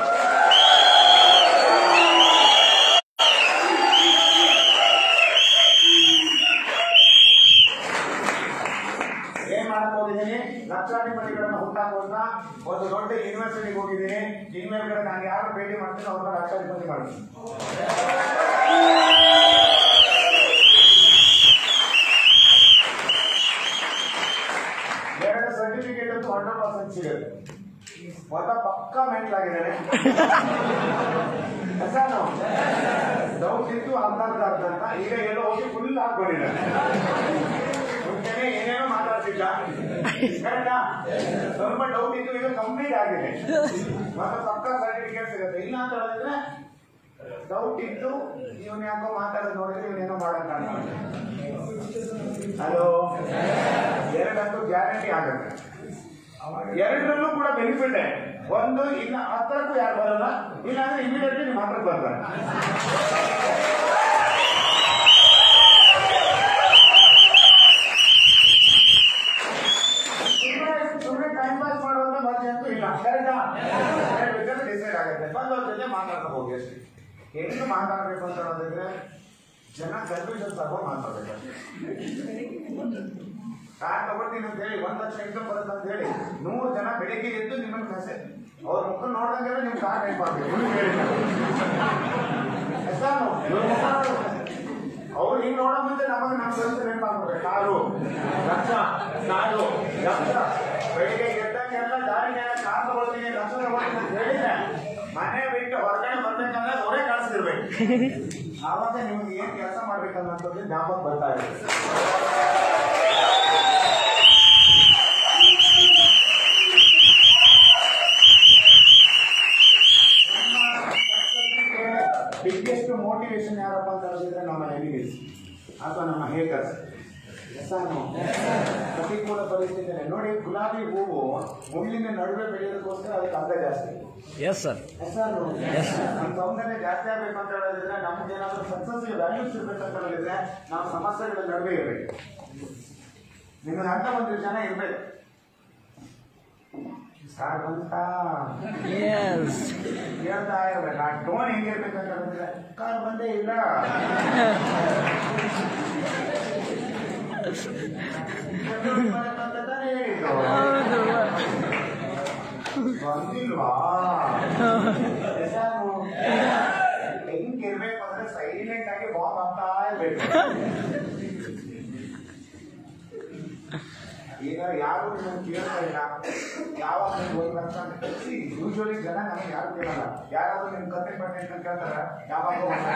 ಏನ್ ಮಾಡಕ್ ಹೋಗಿದ್ದೀನಿ ಲಕ್ಷಾಧಿಪತಿಗಳನ್ನ ಹುಟ್ಟಾಕೋದ್ನ ಒಂದು ದೊಡ್ಡ ಯೂನಿವರ್ಸಿಟಿಗೆ ಹೋಗಿದ್ದೀನಿ ಇನ್ಮೇಲೆ ನಾನು ಯಾರು ಭೇಟಿ ಮಾಡ್ತೀನಿ ಅವ್ರನ್ನ ಲಕ್ಷಾಧಿಪತಿ ಮಾಡ್ತೀನಿ ಎರಡು ಸರ್ಟಿಫಿಕೇಟ್ ಅಂತೂ ಹಂಡ್ರೆಡ್ ಪರ್ಸೆಂಟ್ ಸಿಗುತ್ತೆ ಮೊತ್ತ ಪಕ್ಕ ಮೆಂಟ್ಲಾಗಿದ್ದಾನೆ ಡೌಟ್ ಇತ್ತು ಅರ್ಧ ಅರ್ಧ ಅರ್ಧ ಅಂತ ಈಗ ಎಲ್ಲೋ ಹೋಗಿ ಫುಲ್ ಹಾಕೊಂಡಿದ್ದಾನೆ ಮುಂಚೆನೆ ಏನೇನೋ ಮಾತಾಡ್ತಿದ್ದ ಕರೆಕ್ಟಾ? ಸ್ವಲ್ಪ ಡೌಟ್ ಇತ್ತು ಈಗ ಕಂಪ್ಲೀಟ್ ಆಗಿದೆ ಮತ್ತೆ ಪಕ್ಕ ಸರ್ಟಿಫಿಕೇಟ್ ಸಿಗುತ್ತೆ ಇಲ್ಲ ಅಂತ ಹೇಳಿದ್ರೆ ಡೌಟ್ ಇತ್ತು ಇವನ್ ಯಾಕೋ ಮಾತಾಡೋದು ನೋಡಿದ್ರೆ ಇವನೇನೋ ಮಾಡಕ್ ಹಲೋ ಎರಡಂತೂ ಗ್ಯಾರಂಟಿ ಆಗುತ್ತೆ ಎರಡರಲ್ಲೂ ಕೂಡ ಬೆನಿಫಿಟ್ ಒಂದು ಇನ್ನ ಹತ್ರಕ್ಕೂ ಯಾರು ಬರಲ್ಲ ಇಲ್ಲಾಂದ್ರೆ ಇಮಿಡಿಯೇಟ್ಲಿ ನಿಮ್ಮ ಹತ್ರಕ್ಕೆ ಬರ್ತಾರೆ ಸುಮ್ಮನೆ ಟೈಮ್ ಪಾಸ್ ಮಾಡುವಂತ ಮಧ್ಯೆ ಅಂತೂ ಇಲ್ಲ ಕರೆಕ್ಟಾ ಡಿಸೈಡ್ ಆಗುತ್ತೆ ಬಂದು ಅವ್ರ ಜೊತೆ ಮಾತಾಡ್ತಾ ಹೋಗಿ ಅಷ್ಟೇ ಹೆಂಗ್ ಮಾತಾಡ್ಬೇಕು ಅಂತ ಹೇಳಿದ್ರೆ ಜನ ಕನ್ಫ್ಯೂಷನ್ ತಗೋ ಮಾತಾಡ್ಬೇಕು ಕಾರ್ ತಗೊಳ್ತೀನಿ ಅಂತ ಹೇಳಿ ಒಂದ್ ಲಕ್ಷ ಇನ್ಕಮ್ ಬರುತ್ತೆ ಅಂತ ಹೇಳಿ ನೂರು ಜನ ಬೆಳಿಗ್ಗೆ ಎದ್ದು ನಿಮ್ಮನ್ನ ಕಸೆ ಅವ್ರ ಮುಖ ನೋಡ್ದಂಗೆ ನಿಮ್ ಕಾರ್ ಹೆಂಗ್ ಮಾಡ್ಬೇಕು ಅವ್ರು ಹಿಂಗ್ ನೋಡೋ ಮುಂದೆ ನಮಗೆ ನಮ್ಮ ಕೆಲಸ ನೆನಪಾಗ್ಬೇಕು ಕಾರು ಲಕ್ಷ ನಾಡು ಲಕ್ಷ ಬೆಳಿಗ್ಗೆ ಎದ್ದಂಗೆಲ್ಲ ದಾರಿಗೆಲ್ಲ ಕಾರ್ ತಗೊಳ್ತೀನಿ ಲಕ್ಷ ತಗೊಳ್ತೀನಿ ಅಂತ ಹೇಳಿದ್ರೆ ಮನೆ ಬಿಟ್ಟು ಹೊರಗಡೆ ಬರ್ಬೇಕಂದ್ರೆ ಅವರೇ ಕಾಣಿಸ್ತಿರ್ಬೇಕು ಆವಾಗ ನಿಮ್ಗೆ ಏನ್ ಕೆಲಸ ಮಾಡ್ಬೇಕನ್ನೋದು ಜ್ಞಾಪಕ ಬರ್ತಾ ಇದೆ ಬಿಗ್ಗೆಸ್ಟ್ ಮೋಟಿವೇಶನ್ ಯಾರಪ್ಪ ಅಂತ ಹೇಳಿದ್ರೆ ನಮ್ಮ ಎನಿಮೀಸ್ ಅಥವಾ ನಮ್ಮ ಹೇಟರ್ಸ್ ಪ್ರತಿಕೂಲ ಪರಿಸ್ಥಿತಿ ನೋಡಿ ಗುಲಾಬಿ ಹೂವು ಮುಳ್ಳಿನ ನಡುವೆ ಬೆಳೆಯೋದಕ್ಕೋಸ್ಕರ ಅದಕ್ಕೆ ಅಂದ ಜಾಸ್ತಿ ಎಸ್ ಸರ್ ಹೆಸರು ನಮ್ಮ ಸೌಂದರ್ಯ ಜಾಸ್ತಿ ಆಗ್ಬೇಕು ಅಂತ ಹೇಳಿದ್ರೆ ನಮ್ಗೆ ಏನಾದ್ರು ಸಕ್ಸಸ್ ವ್ಯಾಲ್ಯೂಸ್ ಇರ್ಬೇಕು ಅಂತ ಹೇಳಿದ್ರೆ ನಾವು ಸಮಸ್ಯೆಗಳ ನಡುವೆ ಇರಬೇಕು ನಿಮಗೆ ಅರ್ಥ ಒಂದು ಜನ ಇರ್ಬೇಕು ಸಾರ್ ಬಂತ ಎಸ್ ಹೇಳ್ತಾ ಇರ್ಬೇಕು ಆ ಟೋನ್ ಹೆಂಗಿರ್ಬೇಕು ಅಂತ ಹೇಳಿದ್ರೆ ಕಾರ್ ಬಂದೇ ಇಲ್ಲ ಬಂದಿಲ್ವಾ ಹೆಂಗಿರ್ಬೇಕು ಅಂದ್ರೆ ಸೈಲೆಂಟ್ ಆಗಿ ಬಾಂಬ್ ಆಗ್ತಾ ಇರ್ಬೇಕು ಈಗ ಯಾರು ನೀವು ಕೇಳ್ತಾ ಇಲ್ಲ ಯಾವಾಗ ನೀವು ಹೋಗ್ಬೇಕಂತ ಯೂಶುವಲಿ ಜನ ನಮಗೆ ಯಾರು ಕೇಳಲ್ಲ ಯಾರಾದ್ರೂ ನಿಮ್ ಕತೆ ಪಟ್ಟೆ ಅಂತ ಕೇಳ್ತಾರ ಯಾವಾಗ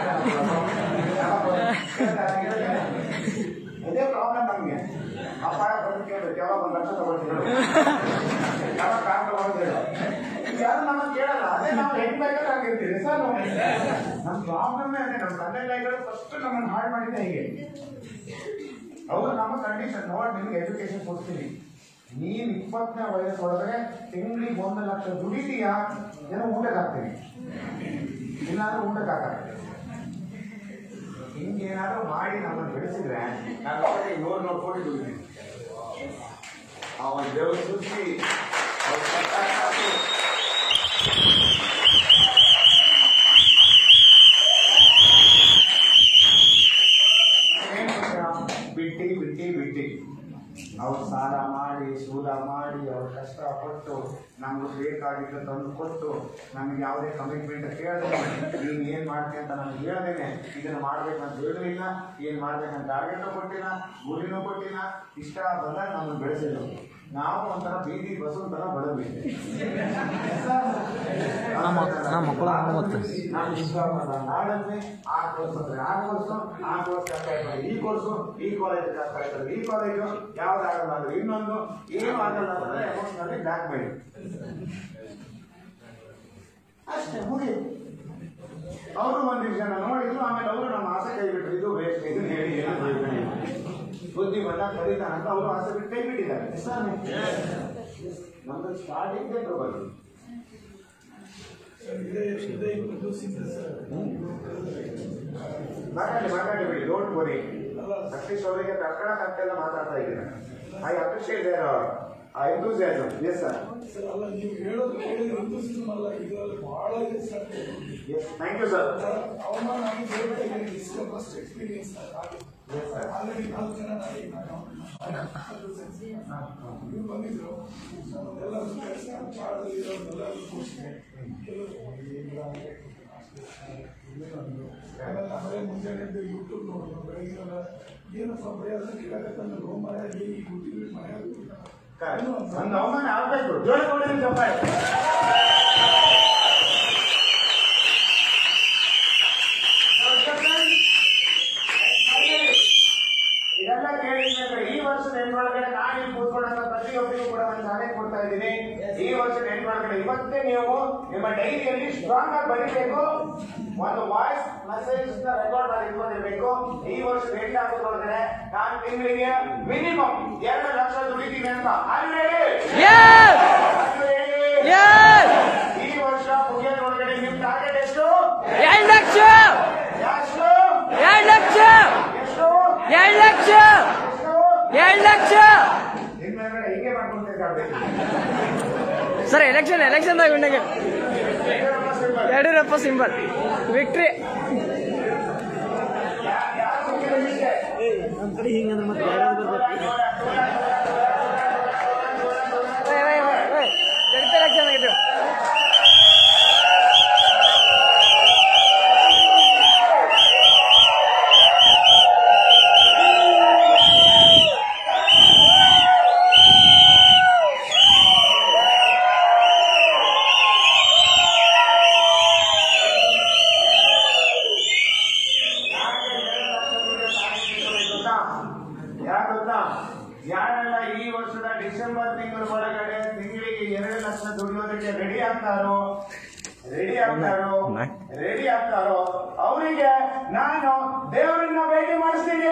ಇದೇ ಪ್ರಾಬ್ಲಮ್ ನಮ್ಗೆ ಅಪಾಯ ಬಂದು ಕೇಳ್ಬೇಕು ಯಾವಾಗ ಒಂದು ಲಕ್ಷ ತಗೊಳ್ತೀವಿ ಯಾವಾಗ ಕಾರ್ ತಗೊಳ್ತೀವಿ ಯಾರು ನಮ್ಮನ್ನ ಕೇಳಲ್ಲ ಅದೇ ನಾವು ಹೆಂಗ್ ಬೇಕಾದ್ರೆ ಆಗಿರ್ತೀವಿ ಸರ್ ನಮ್ಮ ಪ್ರಾಬ್ಲಮ್ ಅದೇ ನಮ್ಮ ತಂದೆ ತಾಯಿಗಳು ಫಸ್ಟ್ ನಮ್ಮನ್ನ ಹಾಳು ಮಾಡಿದ್ದೆ ಹೀಗೆ ಅವ್ರು ನಮ್ಮ ಕಂಡೀಷನ್ ನೋಡಿ ನಿಮ್ಗೆ ಎಜುಕೇಶನ್ ಕೊಡ್ತೀನಿ ನೀನ್ ಇಪ್ಪತ್ತನೇ ವಯಸ್ಸೊಳಗೆ ತಿಂಗಳಿಗೆ ಒಂದು ಲಕ್ಷ ದುಡಿತೀಯಾ ಏನೋ ಊಟಕ್ಕೆ ಹಾಕ್ತೀನಿ ಇಲ್ಲಾಂದ್ರೆ ಊಟಕ್ಕೆ ಹಾಕಲ್ಲ ಹಿಂಗೇನಾದ್ರೂ ಮಾಡಿ ನಮ್ಮನ್ನು ಬೆಳೆಸಿದ್ರೆ ನಾನು ಅವರಿಗೆ ನೂರು ನೂರು ಕೋಟಿ ದುಡಿತೀನಿ ಅವನ ದೇವ್ರ ಸೃಷ್ಟಿ ಅವ್ರ ಕಟ್ಟಾಕು. ಏನ್ ಗೊತ್ತಾ? ಬಿಟ್ಟಿ ಬಿಟ್ಟಿ ಬಿಟ್ಟಿ ಅವ್ರು ಸಾಲ ಮಾಡಿ ಸೂಲ ಮಾಡಿ ಅವ್ರು ಕಷ್ಟಪಟ್ಟು ನಮ್ಗೆ ಬೇಕಾಗಿದ್ದು ತಂದು ಕೊಟ್ಟು ನಮ್ಗೆ ಯಾವುದೇ ಕಮಿಟ್ಮೆಂಟ್ ಕೇಳಿದ್ರೆ ನೀನು ಏನ್ ಮಾಡ್ತೀನಿ ಅಂತ ನಮ್ಗೆ ಹೇಳ್ದೇನೆ ಇದನ್ನ ಮಾಡ್ಬೇಕಂತ ಹೇಳಿಲ್ಲ ಏನ್ ಮಾಡ್ಬೇಕಂತ ಟಾರ್ಗೆಟ್ ಕೊಟ್ಟಿಲ್ಲ ಗುರಿನೂ ಕೊಟ್ಟಿಲ್ಲ ಇಷ್ಟ ಬಂದಾಗ ನಮ್ಮನ್ನು ಬೆಳೆಸಿದ್ರು ನಾವು ಒಂಥರ ಬೀದಿ ಬಸ್ ತರ ಬಡದ್ವಿ ನಮ್ಮ ನಮ್ಮ ಮಕ್ಕಳು ಹಂಗೆ ಮತ್ತೆ ನಾನು ವಿಶ್ವಾಸ ನಾಡಲ್ಲಿ ಆ ಕೋರ್ಸ್ ಅಂದ್ರೆ ಆ ಕೋರ್ಸು ಆ ಕೋರ್ಸ್ ಕಷ್ಟ ಆಯ್ತದೆ ಈ ಕೋರ್ಸು ಈ ಕಾಲೇಜ್ ಕಷ್ಟ ಆಯ್ತದೆ ಈ ಕಾಲೇಜು ಯಾವ್ದಾಗಲ್ಲ ಅಂದ್ರೆ ಇನ್ನೊಂದು ಏನು ಆಗಲ್ಲ ಅಂದ್ರೆ ಎಮೋಷನಲಿ ಬ್ಲ್ಯಾಕ್ ಮೇಲ್ ಅಷ್ಟೇ ಮುಗಿತು ಅವರು ಒಂದು ಜನ ನೋಡಿದ್ರು ಆಮೇಲೆ ಅವರು ನಮ್ಮ ಆಸೆ ಕೈ ಬಿಟ್ರು ಇದು ವೇಸ್ಟ್ ಇದು ಹೇಳಿ ಏನು ಪ್ರಯೋಜನ ಇಲ್ಲ. ಬುದ್ಧಿ ಬಂದಾಗ ಕಲಿತಾನಂತ ಅವರು ಆಸೆ ಬಿಟ್ಟು ಕೈ ಬಿಟ್ಟಿದ್ದಾರೆ ನಮ್ದು ಸ್ಟಾರ್ಟಿಂಗ್ ಟ್ರಬಲ್ ಮಾತಾಡಿ ಮಾತಾಡಿ ಬಿಡಿ ಡೋಂಟ್ ವರಿ ಸತೀಶ್ ಅವರಿಗೆ ಕರ್ಕಡಕ್ ಆಗ್ತೆಲ್ಲ ಮಾತಾಡ್ತಾ ಇದ್ದೀನಿ I appreciate their ah enthusiasm yes sir sir ಅಲ್ಲ ನೀವು ಹೇಳೋದು ಕೇಳಿದ್ರೆ ಹಿಂದೂಸ್ತಾನ್ ಅಲ್ಲ ಇದರಲ್ಲಿ ಬಹಳ ಇದೆ sir yes thank you sir sir, ಅವಮಾನ ಆಗಿ ಬೇರೆ ಬೇರೆ ಇಟ್ಸ್ ಫಸ್ಟ್ ಎಕ್ಸ್ಪೀರಿಯನ್ಸ್ ಆಗಿದೆ ಎಸ್ ಸರ್ ಆಲ್ರೆಡಿ ನಾಲ್ಕು ಜನ ನಾಳೆ ನಾನು ನೀವು ಬಂದಿದ್ರು ನಾನು ಎಲ್ಲರೂ ಕೆಲಸ ಪಾಠದಲ್ಲಿ ಇರೋದೆಲ್ಲರೂ ತೋರಿಸಿದೆ ಆಮೇಲೆ ಆಮೇಲೆ ಮುಂಜಾನೆ ಎದ್ದು ಯೂಟ್ಯೂಬ್ ನೋಡೋದು ಬೆಳಗ್ಗೆ ಎಲ್ಲ ಏನಪ್ಪ ಭಯ ಅದನ್ನ ಕೇಳಕತ್ತಂದ್ರೆ ರೋ ಮನೆ ಅಲ್ಲಿ ಕೂತಿದ್ವಿ ಮನೆ ಕರೆಕ್ಟ್ ಒಂದು ಅವಮಾನ ಆಗ್ಬೇಕು ಜೋರ ಕೊಡಿರಿ ಚಪ್ಪಾಳೆ ಇದೆಲ್ಲ ಕೇಳಿದ್ರೆ ಈ ವರ್ಷದ ಎಂಟೊಳಗಡೆ ನಾನು ಇಲ್ಲಿ ಕೂತ್ಕೊಂಡಂತ ಪ್ರತಿಯೊಬ್ಬರಿಗೂ ಕೂಡ ಒಂದು ಸಲಹೆ ಕೊಡ್ತಾ ಇದ್ದೀನಿ ಈ ವರ್ಷದ ಎಂಟೊಳಗಡೆ ಇವತ್ತೇ ನೀವು ನಿಮ್ಮ ಡೈರಿಯಲ್ಲಿ ಸ್ಟ್ರಾಂಗ್ ಆಗಿ ಬರೀಬೇಕು ಒಂದು ವಾಯ್ಸ್ ಮೆಸೇಜ್ ರೆಕಾರ್ಡ್ ಮಾಡಿ ಇಟ್ಕೊಂಡಿರ್ಬೇಕು ಈ ವರ್ಷದ ಎಂಟು ಆಗೋದ್ರೊಳಗಡೆ ನಾನು ತಿಂಗಳಿಗೆ ಮಿನಿಮಮ್ ಎರಡು ಲಕ್ಷ ದುಡಿತೀನಿ ಅಂತ ಆಲ್ರೆಡಿ Yes! Yes! ಈ ವರ್ಷ ಮುಗಿಯೋದ್ರೊಳಗಡೆ ನಿಮ್ ಟಾರ್ಗೆಟ್ ಎಷ್ಟು ಎರಡು ಲಕ್ಷ ಎಷ್ಟು ಎರಡು ಲಕ್ಷ ಎಷ್ಟು ಎರಡು ಲಕ್ಷ ಎಷ್ಟು ಎರಡು ಲಕ್ಷ ನಿಮ್ ಮೇಲ್ಗಡೆ ಹಿಂಗೆ ಮಾಡ್ಕೊಂತಿರ್ಬೇಕು ಸರ್ ಎಲೆಕ್ಷನ್ ಎಲೆಕ್ಷನ್ದಾಗ ಉಂಡಾಗ ಯಡಿಯೂರಪ್ಪ ಸಿಂಬಲ್ ವಿಕ್ಟ್ರಿ ನಮ್ಮ ಕಡೆ ಹಿಂಗಂದ್ರೆ ಮತ್ತೆ ಎಲೆಕ್ಷನ್ ಆಗಿದ್ದು ಯಾಕೆ ಗೊತ್ತಾ ಯಾರೆಲ್ಲ ಈ ವರ್ಷದ ಡಿಸೆಂಬರ್ ತಿಂಗಳ ಒಳಗಡೆ ತಿಂಗಳಿಗೆ ಎರಡು ಲಕ್ಷ ದುಡಿಯೋದಕ್ಕೆ ರೆಡಿ ಆಗ್ತಾರೋ ರೆಡಿ ಆಗ್ತಾರೋ ರೆಡಿ ಆಗ್ತಾರೋ ಅವರಿಗೆ ನಾನು ದೇವರನ್ನ ಭೇಟಿ ಮಾಡಿಸ್ತೀನಿ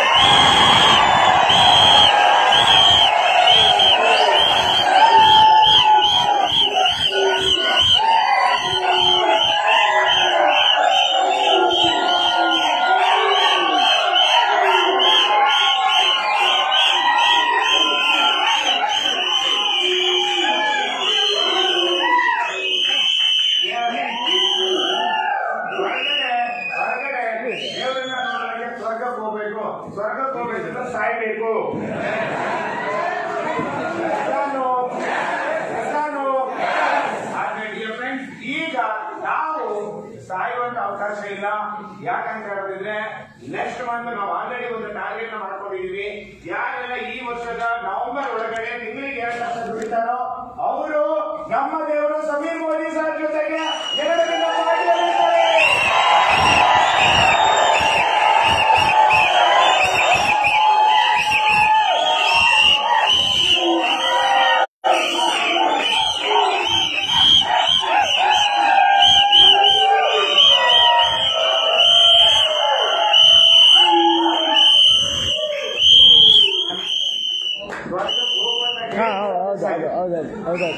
ಹೊರಗಡೆ ಹೊರಗಡೆ ದೇವರನ್ನ ನೋಡೋಕೆ ಸ್ವರ್ಗಕ್ಕೆ ಹೋಗ್ಬೇಕು ಸ್ವರ್ಗಕ್ಕೆ ಹೋಗ್ಬೇಕಂದ್ರೆ ಸಾಯ್ಬೇಕು ನಾನು ನಾನು ಆದ್ರೆ dear friends, ಈಗ ಅವಕಾಶ ಇಲ್ಲ ಯಾಕಂತ ಹೇಳಿದ್ರೆ ನೆಕ್ಸ್ಟ್ ಮಂತ್ ನಾವು ಆಲ್ರೆಡಿ ಒಂದು ಟಾರ್ಗೆಟ್ ಮಾಡ್ಕೊಂಡಿದೀವಿ ಯಾರೆಲ್ಲ ಈ ವರ್ಷದ ನವೆಂಬರ್ ಒಳಗಡೆ ತಿಂಗಳಿಗೆ ಎರಡು ಲಕ್ಷ ದುಡಿತಾರೋ ಅವರು ನಮ್ಮ ದೇವರು ಸಮೀರ್ ಮೋದಿ ಸರ್ ಜೊತೆಗೆ ಎರಡು ದಿನ ಪಾರ್ಟಿಯಲ್ಲಿರ್ತಾರೆ. ವರ್ಗಕ್ಕೆ ಹೋಗುವಂತ ಹಾ ಹೌದು ಹೌದೌದು ಹೌದೌದು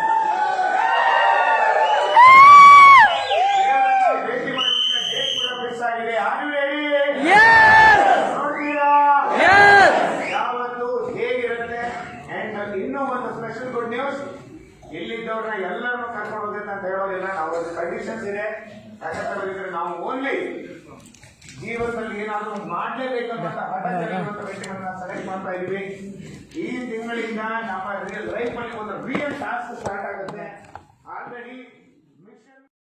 ಭೇಟಿ ಮಾಡೋದಕ್ಕೆ ಡೇಟ್ ಕೂಡ ಫಿಕ್ಸ್ ಆಗಿದೆ ಆರ್ ಯು ರೆಡಿ Yes! ನೋಡ್ತೀರಾ Yes! ಯಾವತ್ತು ಹೇಗಿರುತ್ತೆ ಅಂಡ್ ಇನ್ನೂ ಒಂದು ಸ್ಪೆಷಲ್ ಗುಡ್ ನ್ಯೂಸ್ ಇಲ್ಲಿದ್ದವ್ರನ್ನ ಎಲ್ಲರನ್ನು ಕರ್ಕೊಂಡು ಹೋಗುತ್ತೆ ಅಂತ ಹೇಳೋದಿಲ್ಲ ನಾವು ಒಂದು ಕಂಡೀಷನ್ಸ್ ಇದೆ ಯಾಕಂದ್ರೆ ನಾವು ಓನ್ಲಿ ಜೀವನದಲ್ಲಿ ಏನಾದರೂ ಮಾಡಲೇಬೇಕಂತ ಹಠ ವ್ಯಕ್ತಿಗಳನ್ನ ಸೆಲೆಕ್ಟ್ ಮಾಡ್ತಾ ಇದೀವಿ ಈ ತಿಂಗಳಿಂದ ನಮ್ಮ ಲೈಫ್ ಅಲ್ಲಿ ಒಂದು ರಿಯಲ್ ಟಾಸ್ಕ್ ಸ್ಟಾರ್ಟ್ ಆಗುತ್ತೆ ಆಲ್ರೆಡಿ